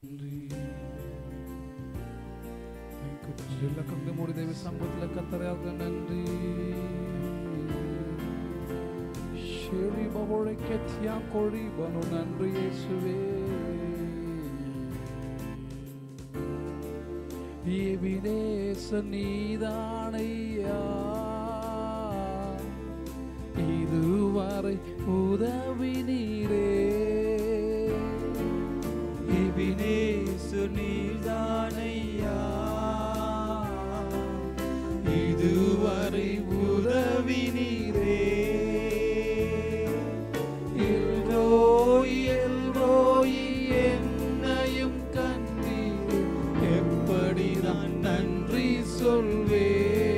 ಎಲ್ಲ ಕಣ್ಣು ಮೂಡಿದ್ದೇವೆ ಸಂಬತ್ಲ ಕತ್ತರೆಯಾಗ ನನ್ರಿ ಶೇರಿ ಬಬೋಳೆ ಕೆತ್ತಿಯ ಕೊಡಿ ಬನು ನನ್ರಿ ಯೇಸುವೆ எவினேச நீதானையா இதுவரை உதவி நீரே எபினேசு நீதானையா இதுவரை உதவி நீரே எல்ரோய் எல்ரோய் என்னையும் கண்டீர் எப்படிதான் நன்றி சொல்வே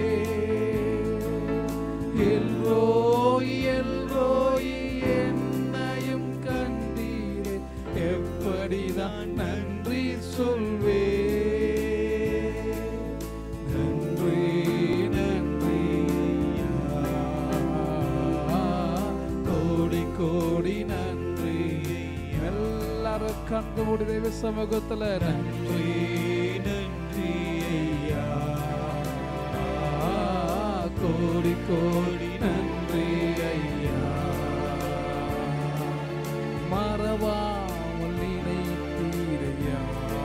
எல்ரோய் எல்ரோய் என்னையும் கண்டீரே எப்படிதான் நன்றி சொல்வே நன்றி நன்றி ஐயா. கோடி கோடி நன்றி எல்லாரும் கண்டு மூடி தேவ சமூகத்துல நன்றி நன்றி ஐயா கோடி கோடி நன்றி ஐயா மறவாமல் நினைத்தீரையா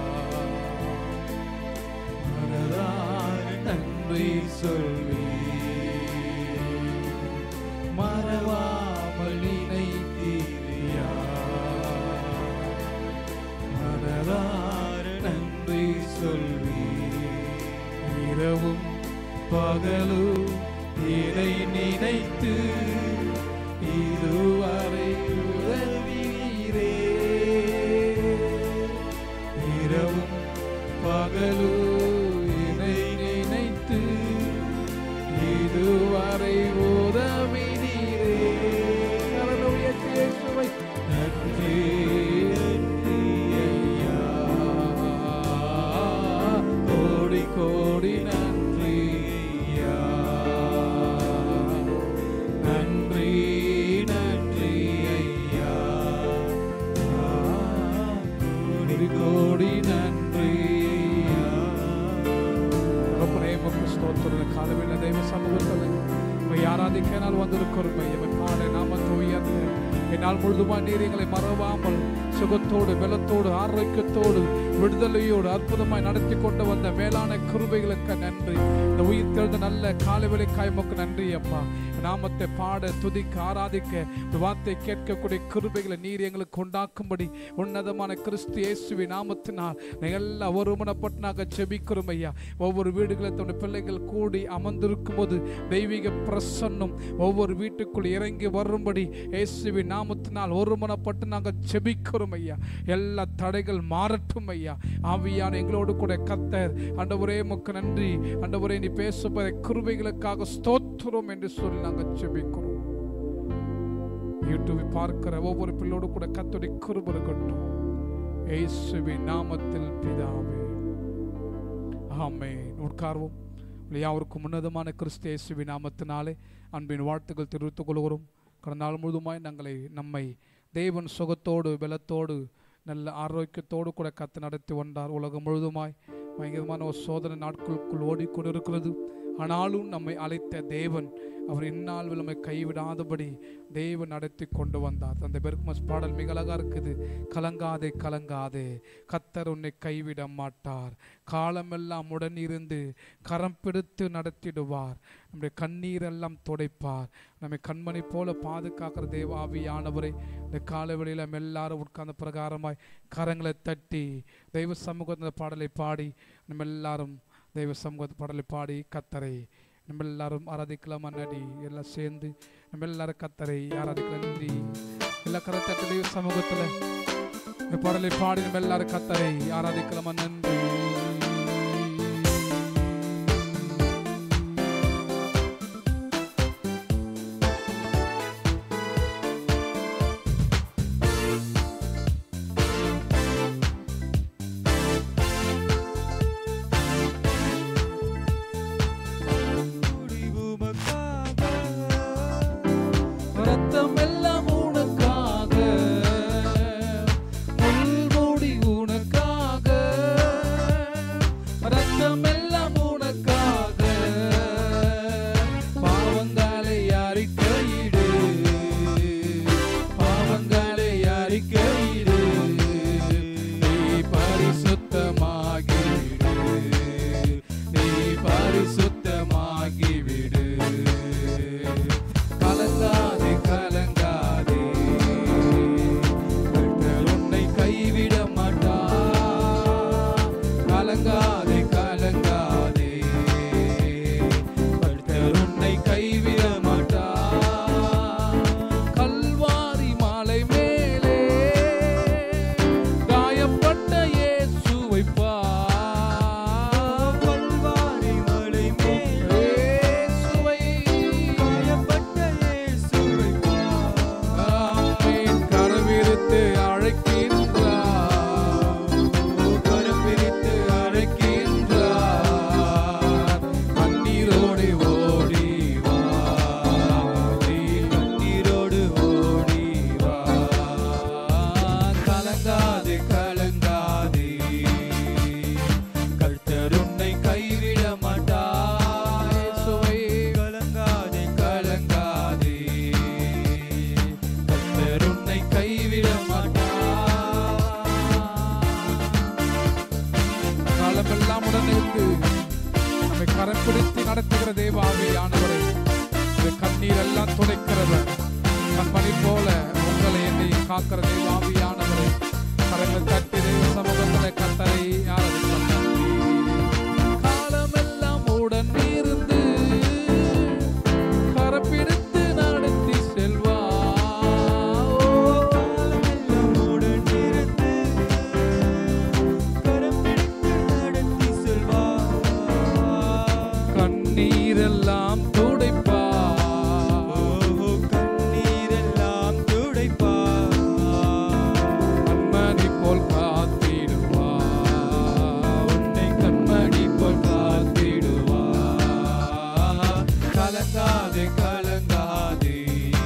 மனதார நன்றி சொல்லி மறவாமல் நினைத்தீரையா மனதார நன்றி சொல்லி இரவும் பகலும் இதை நினைத்து இதுவரை உதவினீரே இரவும் பகலும் இதை நினைத்து இதுவரை உதவினீரே கரங்களை உயர்த்தி இயேசுவை நன்றி நன்றி ஐயா கோடி கோடி நன்றி ஐயா நன்றி நன்றி ஐயா கோடி கோடி நன்றி ஐயா பிரேமக்கு ஸ்தோத்திர காலவேள தெய்வ சமூகத்தில் உம்மை ஆராதிக்க நாள் வந்திருக்கிறோம் எமை பாட நாமத்தை உயர்ந்து என்னால் முழுதுமாய் நீர் எங்களை மறவாமல் சுகத்தோடு பலத்தோடு ஆரோக்கியத்தோடு விடுதலையோடு அற்புதமாய் நடத்தி கொண்டு வந்த மேலான கிருபைகளுக்கு நன்றி இந்த உயிர் தெழுந்த நல்ல காலவேளைக்காய் மக்கு நன்றி அப்பா நாமத்தை பாட துதிக்க ஆராதிக்க இந்த வார்த்தை கேட்கக்கூடிய கிருபைகளை நீர் எங்களுக்கு உண்டாக்கும்படி உன்னதமான கிறிஸ்து இயேசுவி நாமத்தினால் நீங்கள் எல்லாம் ஒருமனப்பட்டு நாங்கள் செபிக்கிறோம் ஐயா ஒவ்வொரு வீடுகளை தன்னுடைய பிள்ளைகள் கூடி அமர்ந்திருக்கும் போது தெய்வீக பிரசன்னம் ஒவ்வொரு வீட்டுக்குள் இறங்கி வரும்படி இயேசுவி நாமத்தினால் ஒருமனப்பட்டு நாங்கள் செபிக்கிறோம் ஐயா எல்லா தடைகள் மாறட்டும் ஐயா ஆவியான எங்களோடு கூட கத்தர் ஆண்டவரே முக்கு நன்றி ஆண்டவரே நீ பேசுகிற கிருபைகளுக்காக ஸ்தோத்திரம் என்று சொல்லி நாங்கள் செபிக்கிறோம் யூடியூபை பார்க்கிற ஒவ்வொரு பிள்ளோடு கூட கத்தோடைய கிருபை இருக்கட்டும் இயேசுவின் நாமத்தில் பிதாவே ஆமென் உட்கார்வோம் யாவருக்கும் உன்னதமான கிறிஸ்து இயேசுவின் நாமத்தினாலே அன்பின் வாழ்த்துக்கள் தெரிவித்துக் கொள்கிறோம் கடந்த நாள் முழுதுமாய் நாங்களை நம்மை தேவன் சுகத்தோடு பலத்தோடு நல்ல ஆரோக்கியத்தோடு கூட கத்து நடத்தி வந்தார் உலகம் முழுதுமாய் பயங்கரமான ஒரு சோதனை நாட்களுக்குள் ஓடிக்கொண்டிருக்கிறது ஆனாலும் நம்மை அழைத்த தேவன் அவர் இந்நாள் நம்மை கைவிடாதபடி தேவன் நடத்தி கொண்டு வந்தார் அந்த பெர்க்மஸ் பாடல் மிக அழகா இருக்குது கலங்காதே கலங்காதே கத்தர் உன்னை கைவிட மாட்டார் காலமெல்லாம் உடன் இருந்து கரம் பிடித்து நடத்திடுவார் நம்முடைய கண்ணீரெல்லாம் துடைப்பார் நம்மை கண்மணி போல பாதுகாக்கிற தேவாவியானவரை இந்த காலவெளியில் நம்ம எல்லாரும் உட்கார்ந்த பிரகாரமாய் கரங்களை தட்டி தெய்வ சமூகத்தின் பாடலை பாடி நம்ம எல்லாரும் தெய்வ சமூகத்து பாடலை பாடி கத்தரை நம்ம எல்லாரும் ஆராதிக்கலாமா நடி எல்லாம் சேர்ந்து நம்ம எல்லாரும் கத்தரை ஆராதிக்கலாம் நன்றி எல்லா கரத்தட்ட தெய்வ சமூகத்தில் இந்த பாடலை பாடி நம்ம எல்லாரும் கத்தரை ஆராதிக்கலாமா நன்றி ரத்தம் எல்லாம் உனக்காக முள்முடி உனக்காக கரம் பிடித்து நடத்துகிற தேவாவியானவரை இந்த கண்ணீர் எல்லாம் துடைக்கிறவர் கண்மணி போல உங்களை என்னை காக்கிற தேவாவியானவரை கரங்கள் தட்டி தேவ சமூகத்தில் கத்தரை ஆராதிக்கிறோம். காலமெல்லாம் உடன் இருந்து கரப்பிடித்து நடத்தி செல்வா உடன் இருந்து கரம் பிடித்து நடத்தி செல்வார் கண்ணீரெல்லாம் துடைப்பா ஓ கண்ணீரெல்லாம் துடைப்பார் கண்மணி போல் காத்திடுவா உன்னை கண்மணி போல் காத்திடுவார் கலங்காதே கலங்காதே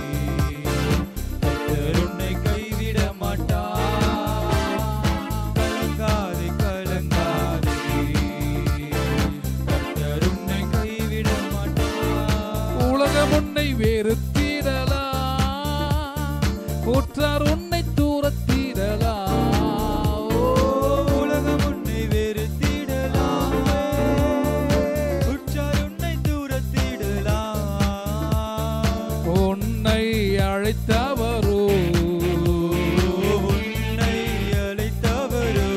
கர்த்தர் உன்னை கைவிட மாட்டார் கலங்காதே கலங்காதே கர்த்தர் உன்னை கைவிட மாட்டார் உலகம் உன்னை வெறுத்திடலா உற்றார் உன்னை தூரத்திடலா உலகம் உன்னை வெறுத்திடலாம் உற்றார் உன்னை தூரத்திடலாம் உன்னை அழைத்தவரோ உன்னை அழைத்தவரோ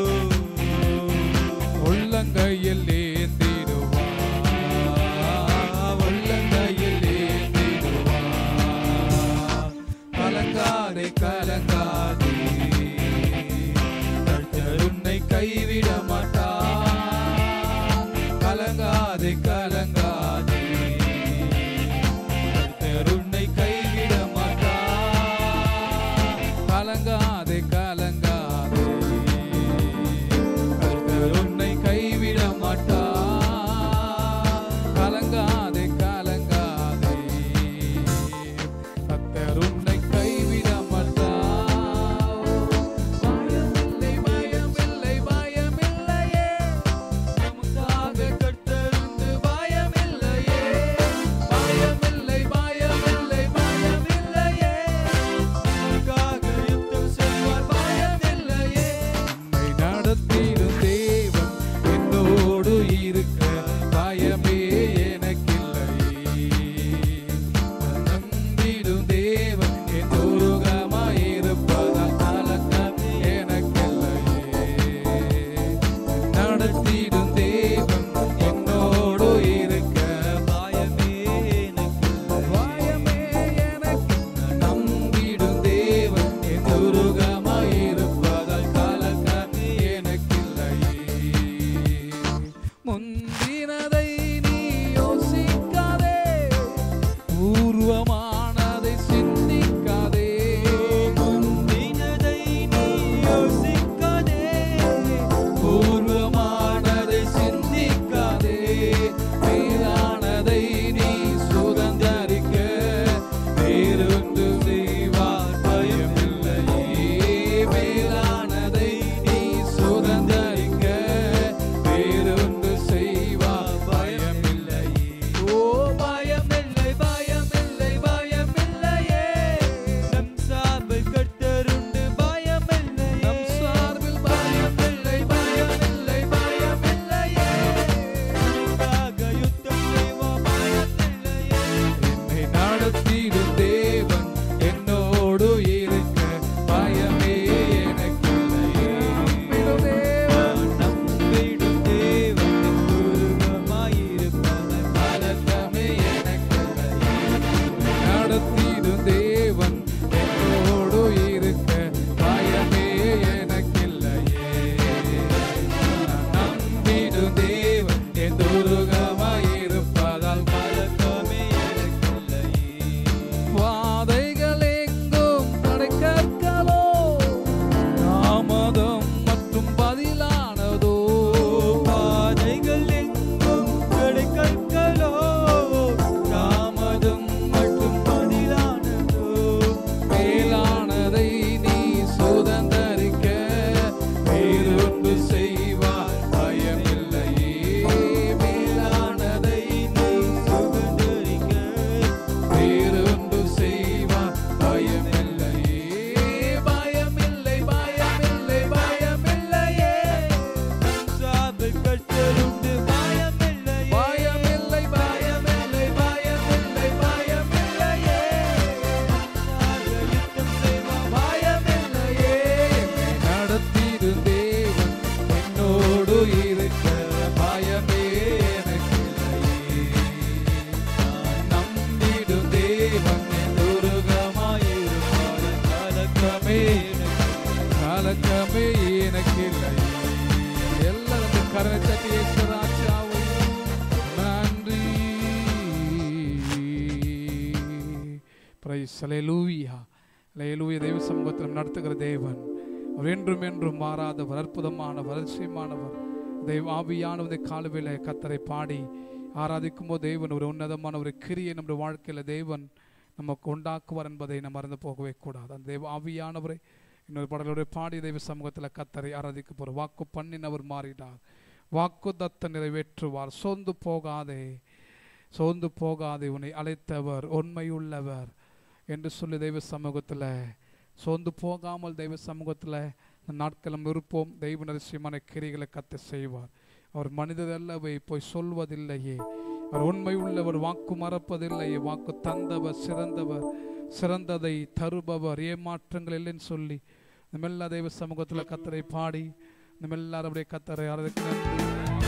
உள்ளங்கையில் ஏந்திடுவா உள்ளங்கையில் ஏந்திடுவா கலங்காதே கலங்காதே கர்த்தர் உன்னை கைவிட மாட்டா கலங்காதே கலங்காதே கர்த்தர் உன்னை கைவிட மாட்டா கலங்காதே கலங்காதே கர்த்தர் உன்னை கைவிட மாட்டா கலங்காதே கலங்காதே கர்த்தர் உன்னை கைவிட மாட்டா பயமில்லை பயமில்லை பயமில்லையே கிரைஸ் அலையலூயா அலையலூய தெய்வ சமூகத்தில் நடத்துகிற தேவன் அவர் என்றும் என்றும் மாறாதவர் அற்புதமானவர் அதிசயமானவர் தெய்வ ஆவியானவதை காலவில கத்தரை பாடி ஆராதிக்கும் போது தேவன் ஒரு உன்னதமான ஒரு கிரியை நம்முடைய வாழ்க்கையில் தேவன் நமக்கு உண்டாக்குவார் என்பதை நாம் மறந்து போகவே கூடாது அந்த தெய்வ ஆவியானவரை இன்னொரு பாடலோட பாடி தெய்வ சமூகத்தில் கத்தரை ஆராதிக்க போகிற வாக்கு பண்ணினவர் மாறினார் வாக்கு தத்த நிறைவேற்றுவார் சோர்ந்து போகாதே சோர்ந்து போகாதே உன்னை அழைத்தவர் உண்மையுள்ளவர் என்று சொல்லி தெய்வ சமூகத்தில் சோர்ந்து போகாமல் தெய்வ சமூகத்தில் நாட்களும் இருப்போம் தெய்வ நரசியமான கிரிகளை கத்து செய்வார் அவர் மனிதர் அல்லவை போய் சொல்வதில்லையே அவர் உண்மை உள்ளவர் வாக்கு மறப்பதில்லையே வாக்கு தந்தவர் சிறந்தவர் சிறந்ததை தருபவர் ஏமாற்றங்கள் இல்லைன்னு சொல்லி நம்ம எல்லா தெய்வ சமூகத்தில் கத்தரை பாடி நம்ம எல்லாரும் அப்படியே கத்தரை அதுக்கு நன்றி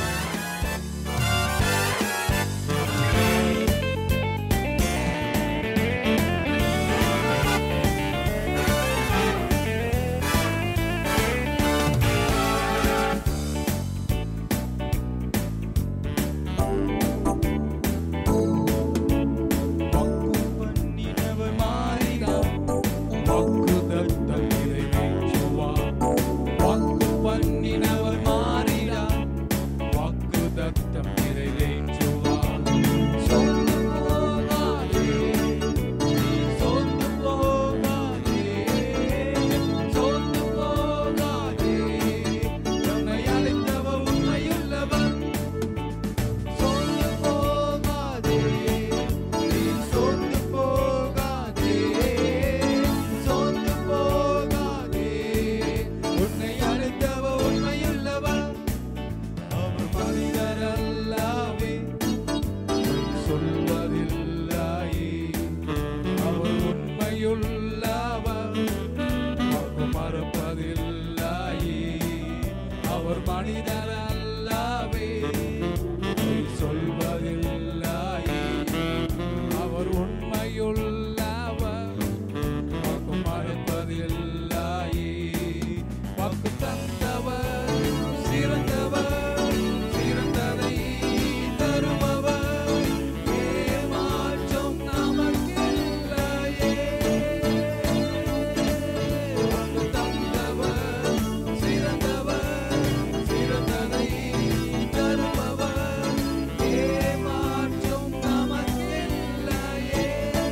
வாக்கு பண்ணினவர் மாறினார் வாக்குத்தத்தம் நிறைவேற்றுவார். வாக்கு பண்ணினவர் மாறினார். வாக்குத்தத்தம் நிறைவேற்றுவார். சொந்து போகாதே நீ சொந்து போகாதே சொந்து போகாதே உன்னை அழைத்தவர் உண்மையுள்ளவர் சொந்து போகாதே நீ சொந்து போகாதே சொந்து போகாதே உன்னை அழைத்தவர் உண்மையுள்ளவர் அவர் மனிதர் அல்லாவே சொல்வதில்லையே அவர் உண்மையுள்ளவர் வாக்கு மறப்பதில்லையே அவர் மனிதர் அல்லவே பொய் சொல்வதில்லையே அவர் உண்மையுள்ளவர் வாக்கு மறப்பதில்லையே வாக்கு தந்தவர் சிறந்தவர் சிறந்ததை தருபவர் ஏமாற்றம் நமக்கில்லையே வாக்கு தந்தவர் சிறந்தவர் சிறந்ததை தருபவர் ஏமாற்றம் நமக்கில்லையே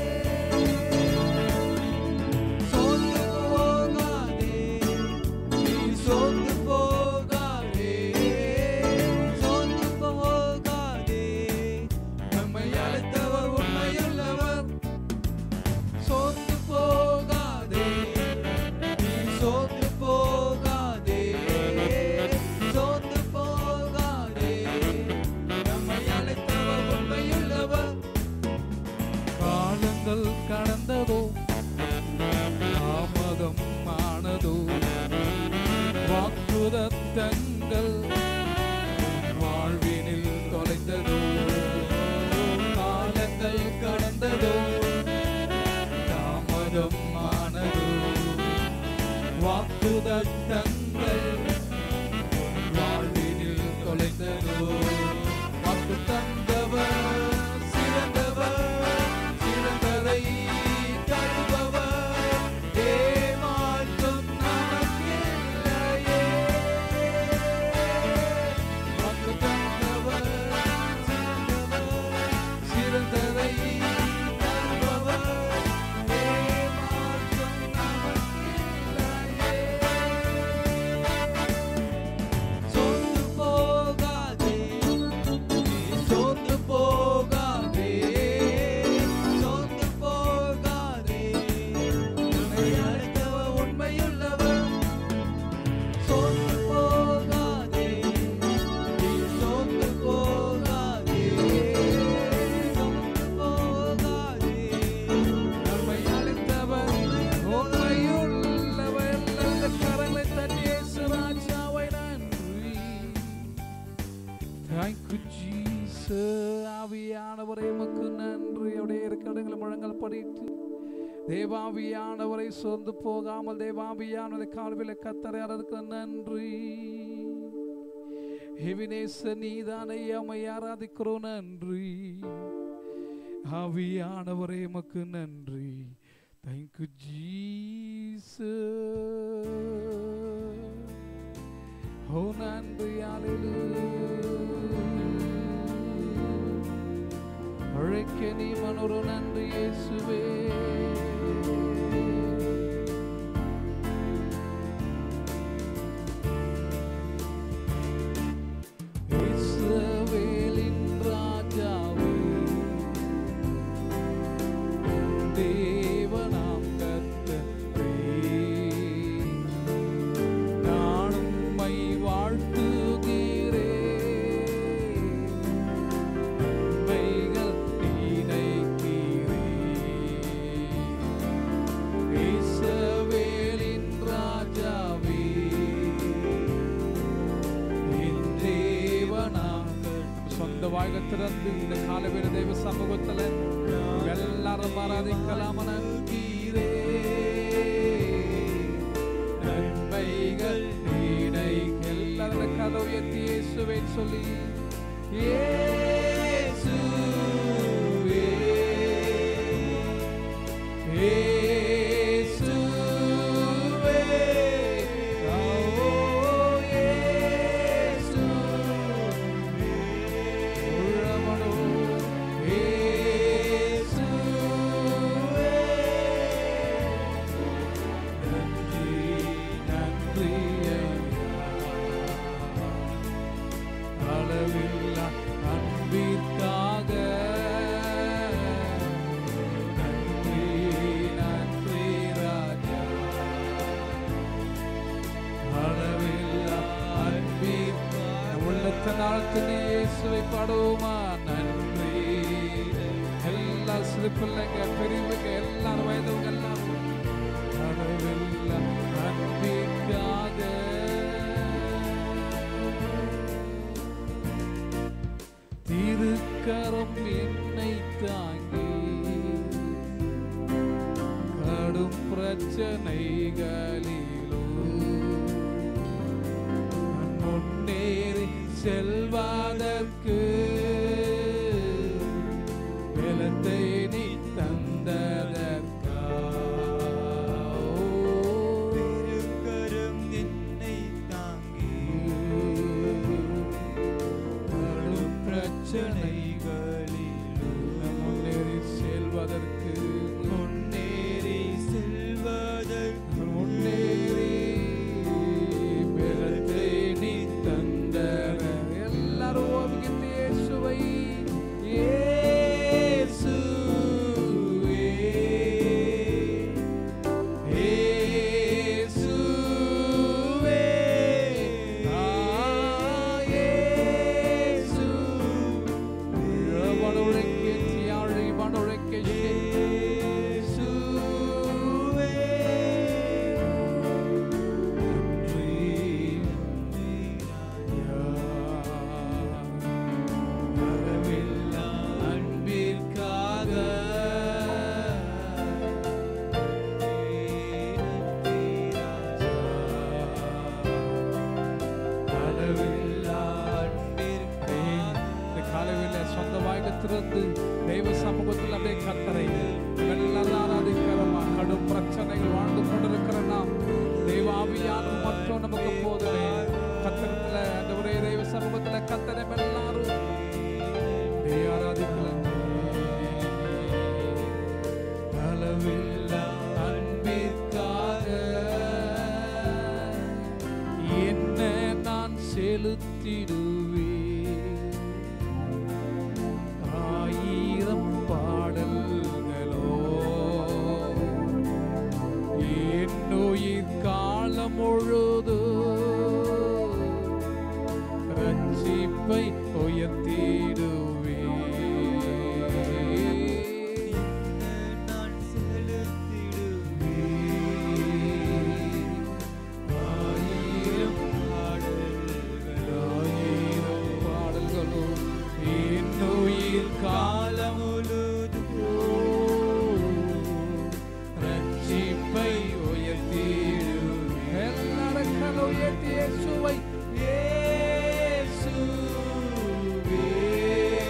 சொந்து போகாதே நீ சொந்து போகாதே சொந்து போகாதே நம்மை அழைத்தவர் உண்மையுள்ளவர் சொந்து போகாதே நீ சொந்து போகாதே சொந்து போகாதே நம்மை அழைத்தவர் உண்மையுள்ளவர் காலங்கள் கடந்ததோ தாமதம் ஆனதோ வாக்குதத்தங்கள் வாழ்வினில் தொலைந்ததோ காலங்கள் கடந்ததோ தாமதம் ஆனதோ வாக்குதத்தங்கள் வாழ்வினில் தொலைந்ததோ வாக்கு தந்தவர் சிறந்தவர் சிறந்ததை தருபவர் ஏமாற்றம் நமக்கில்லையே வாக்கு தந்தவர் சிறந்தவர் சிறந்ததை தருபவர் ஏமாற்றம் நமக்கில்லையே சொந்து போகாதே நீ சொந்து போகாதே சொந்து போகாதே உன்னை அழைத்தவர் உண்மையுள்ளவர் சொந்து போகாதே நீ சொந்து போகாதே சொந்து போகாதே நம்மை அழைத்தவர் உண்மையுள்ளவர் எல்லா கரங்களை தட்டி இயேசு ராஜாவை நன்றி Thank you, Jesus. ஆவியானவரே உமக்கு நன்றி அப்படியே இருக்க இடங்களை முழங்கல் படிட்டு தேவாவியானவரை சொந்து போகாமல் தேவாவியானவரை கால்வில கத்தரை அதற்கு நன்றி ஹெவினேச நீதானை அம்மை ஆராதிக்கிறோம் நன்றி ஆவியானவரே உமக்கு நன்றி Thank you, Jesus. Oh, நன்றி அழைக்க நீ மனொரு நன்றி இயேசுவே இஸ்ரவேலின் ராஜாவே தேவனாம் கர்த்தரே, நான் உம்மை வாழ்த்துகிறேன். நன்மைகள் நினைக்கிறேன். இஸ்ரவேலின் ராஜாவே, என் தேவனாம் கர்த்தரே. சொந்த வாய்கள் திறந்து இந்த காலவேல தெய்வ சமூகத்துல எல்லாரும் ஆராதிக்கலாம் நன்கீரே நன்மைகள் நீடை எல்லாரும் கதை உயர்த்தி இயேசுவை சொல்லி இயேசுவே இயேசுவே ஓ இயேசுவே உழவனோ இயேசுவே நன்றி நன்றி அளவில்லா அன்பிற்காக நன்றி நன்றி ராஜா அளவில்லா அன்பிற்காக உள்ளத்தினால் துணி இயேசுவை பாடுவோமா நன்றி எல்லா சிறு பிள்ளைங்க பெரியவங்க எல்லாரும் வயதவங்க எல்லாரும் அளவில்லா அன்பிற்காக திருக்கரம் என்னை தாங்கி கடும் பிரச்சனைகளிலோ நான் முன்னேறி செல்வதற்கு பலத்தை நீ தந்ததற்கா திருக்கரம் என்னை தாங்கி கடும் பிரச்சனைகளிலும் நான் முன்னேறி செல்வதற்கு முன்னேறி செல்வதற்கு முன்னேறி பலத்தை நீ தந்தர எல்லாரும் ஓதுகின்ற இயேசுவை இயேசுவே இயேசுவே ஆ இயேசுவே வடொழுக்கே தியாழி வடொழுக்கே இயேசுவே அளவில்லா அன்பிற்காக அளவில்லா இந்த காலையில சொந்த வாயில திறந்து தெய்வ சமூகத்தில் அப்படியே கத்தரை எல்லாரும் ஆராதிக்கிறோமா கடும் பிரச்சனைகள் வாழ்ந்து கொண்டிருக்கிற நாம் தெய்வ ஆவியான மட்டும் நமக்கு போதுமே கத்திரத்துல அந்த ஒரே தெய்வ சமூகத்துல கத்தரை எல்லாரும் அப்படியே ஆராதிக்கலாம் அளவில்லா அன்பிற்காக என்ன நான் செலுத்திடுவேன் ஆயிரம் பாடல்களோ என்னுயிர் காலம் முழுது ரட்சிப்பை உயர்த்திடுவே நான் செலுத்திடுவேன் ஆயிரம் ஆயிரம் பாடல்களோ என்னுயிர் காலம் ரட்சிப்பை உயர்த்திடுவே எல்லாரும் உயர்த்தி இயேசுவை இயேசுவே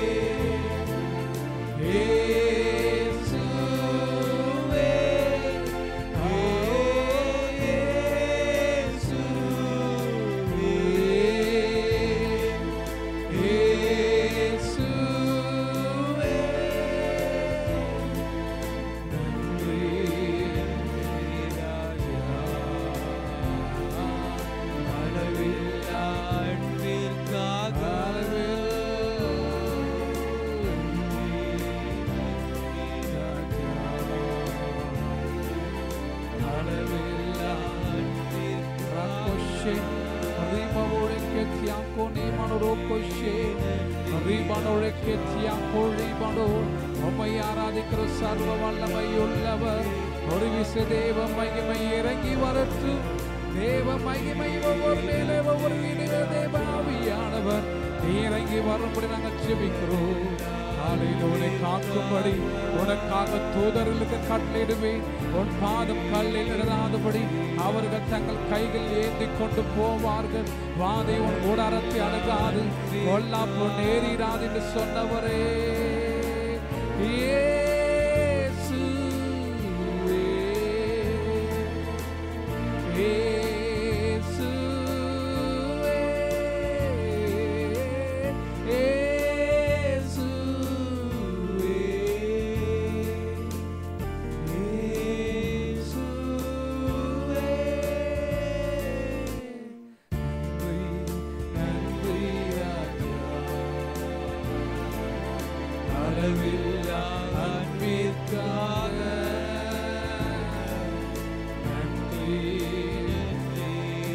நீமனோ ரோக்கோஷே ரீபனோழே கேத்தியா கோழிபனோ உம்மை ஆராதிக்கிற சர்வ வல்லமை உள்ளவர் ஒரு விச தேவ மகிமை இறங்கி வரட்டும் தேவ மகிமை ஒவ்வொரு மேலே ஒவ்வொரு வீடிலே தேவ ஆவியானவர் இறங்கி வரும்படி நாங்கள் செபிக்கிறோம் காலையில் உன்னை காக்கும்படி உனக்காக தூதர்களுக்கு கட்டளையிடுவேன் உன் பாதம் கல்லில் இடராதபடி அவர்கள் தங்கள் கைகள் ஏந்தி கொண்டு போவார்கள் வாதை உன் கூடாரத்தை அணுகாது கொல்லாப்பு நேரிடாது என்று சொன்னவரே இயேசுவே. இயேசுவே. இயேசுவே. நன்றி, நன்றி ராஜா. அளவில்லா அன்பிற்காக நன்றி, நன்றி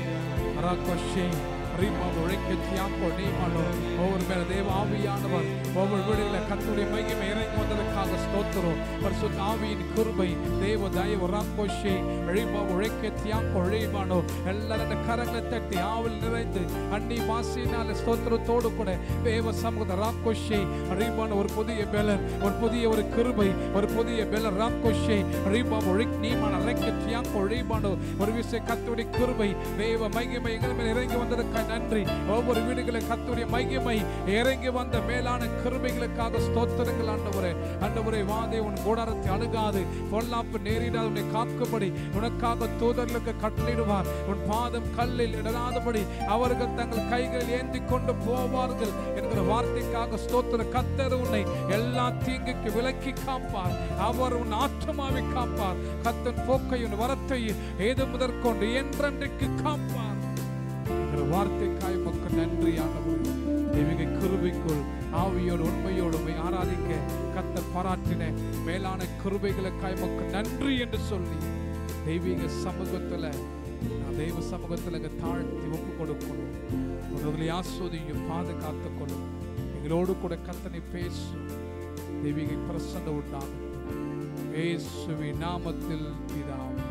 ராகோஷே ரீமா உழைக்கத்தியாக்கோ நீமாலோ ஒவ்வொரு மேல தேவ ஆவியானவர் ஒவ்வொரு வீடுகளை கத்துடைய மகிமை இறங்கி வந்ததற்காக ஸ்தோத்திரம் பரிசுத்த ஆவியின் கிருபை தேவ தயவு ராக்கோஷே ரீமா உழைக்கத்தியாக்கோ ரீமானோ எல்லாரும் அந்த கரங்களை தட்டி ஆவில் நிறைந்து அன்னி வாசினால ஸ்தோத்திரத்தோடு கூட தேவ சமூக ராக்கோஷே ரீமான ஒரு புதிய பெலர் ஒரு புதிய ஒரு கிருபை ஒரு புதிய பெலர் ராக்கோஷே ரீமா உழைக் நீமான ரெக்கத்தியாக்கோ ரீமானோ ஒரு விஷய கத்துடைய கிருபை தேவ மகிமை எங்கள் மேல் இறங்கி வந்ததற்காக நன்றி ஒவ்வொரு வீடுகளை கத்துடைய மகிமை இறங்கி வந்த மேலான கிருபைகளுக்காக ஸ்தோத்திரங்கள் ஆண்டவரே ஆண்டவரே வாதே உன் கூடாரத்தை அணுகாது பொல்லாப்பு நேரிடாது உன்னை காக்கும்படி உனக்காக தூதர்களுக்கு கட்டளையிடுவார் உன் பாதம் கல்லில் இடராதபடி அவர்கள் தங்கள் கைகளில் ஏந்தி கொண்டு போவார்கள் என்கிற வார்த்தைக்காக ஸ்தோத்திர கத்தர் உன்னை எல்லா தீங்குக்கு விலக்கி காப்பார் அவர் உன் ஆற்றுமாவை காப்பார் கத்தன் போக்கையும் வரத்தையும் ஏது முதற்கொண்டு என்றென்றைக்கு காப்பார் என்கிற வார்த்தைக்காய் மக்கள் நன்றி ஆண்டவர் தெய்வீக கிருபைக்குள் ஆவியோடு உண்மையோடு உம்மை ஆராதிக்க கத்தர் பாராட்டின மேலான கிருபைகளுக்காய் மக்கள் நன்றி என்று சொல்லி தெய்வீக சமூகத்துல நான் தெய்வ சமூகத்துல இங்க தாழ்த்தி ஒப்பு கொடுக்கணும் உங்களை ஆஸ்வதியும் பாதுகாத்துக் கொள்ளும் எங்களோடு கூட கத்தனை பேசும் தெய்வீக பிரசன்ன உண்டாகும் இயேசுவி நாமத்தில் பிதாவே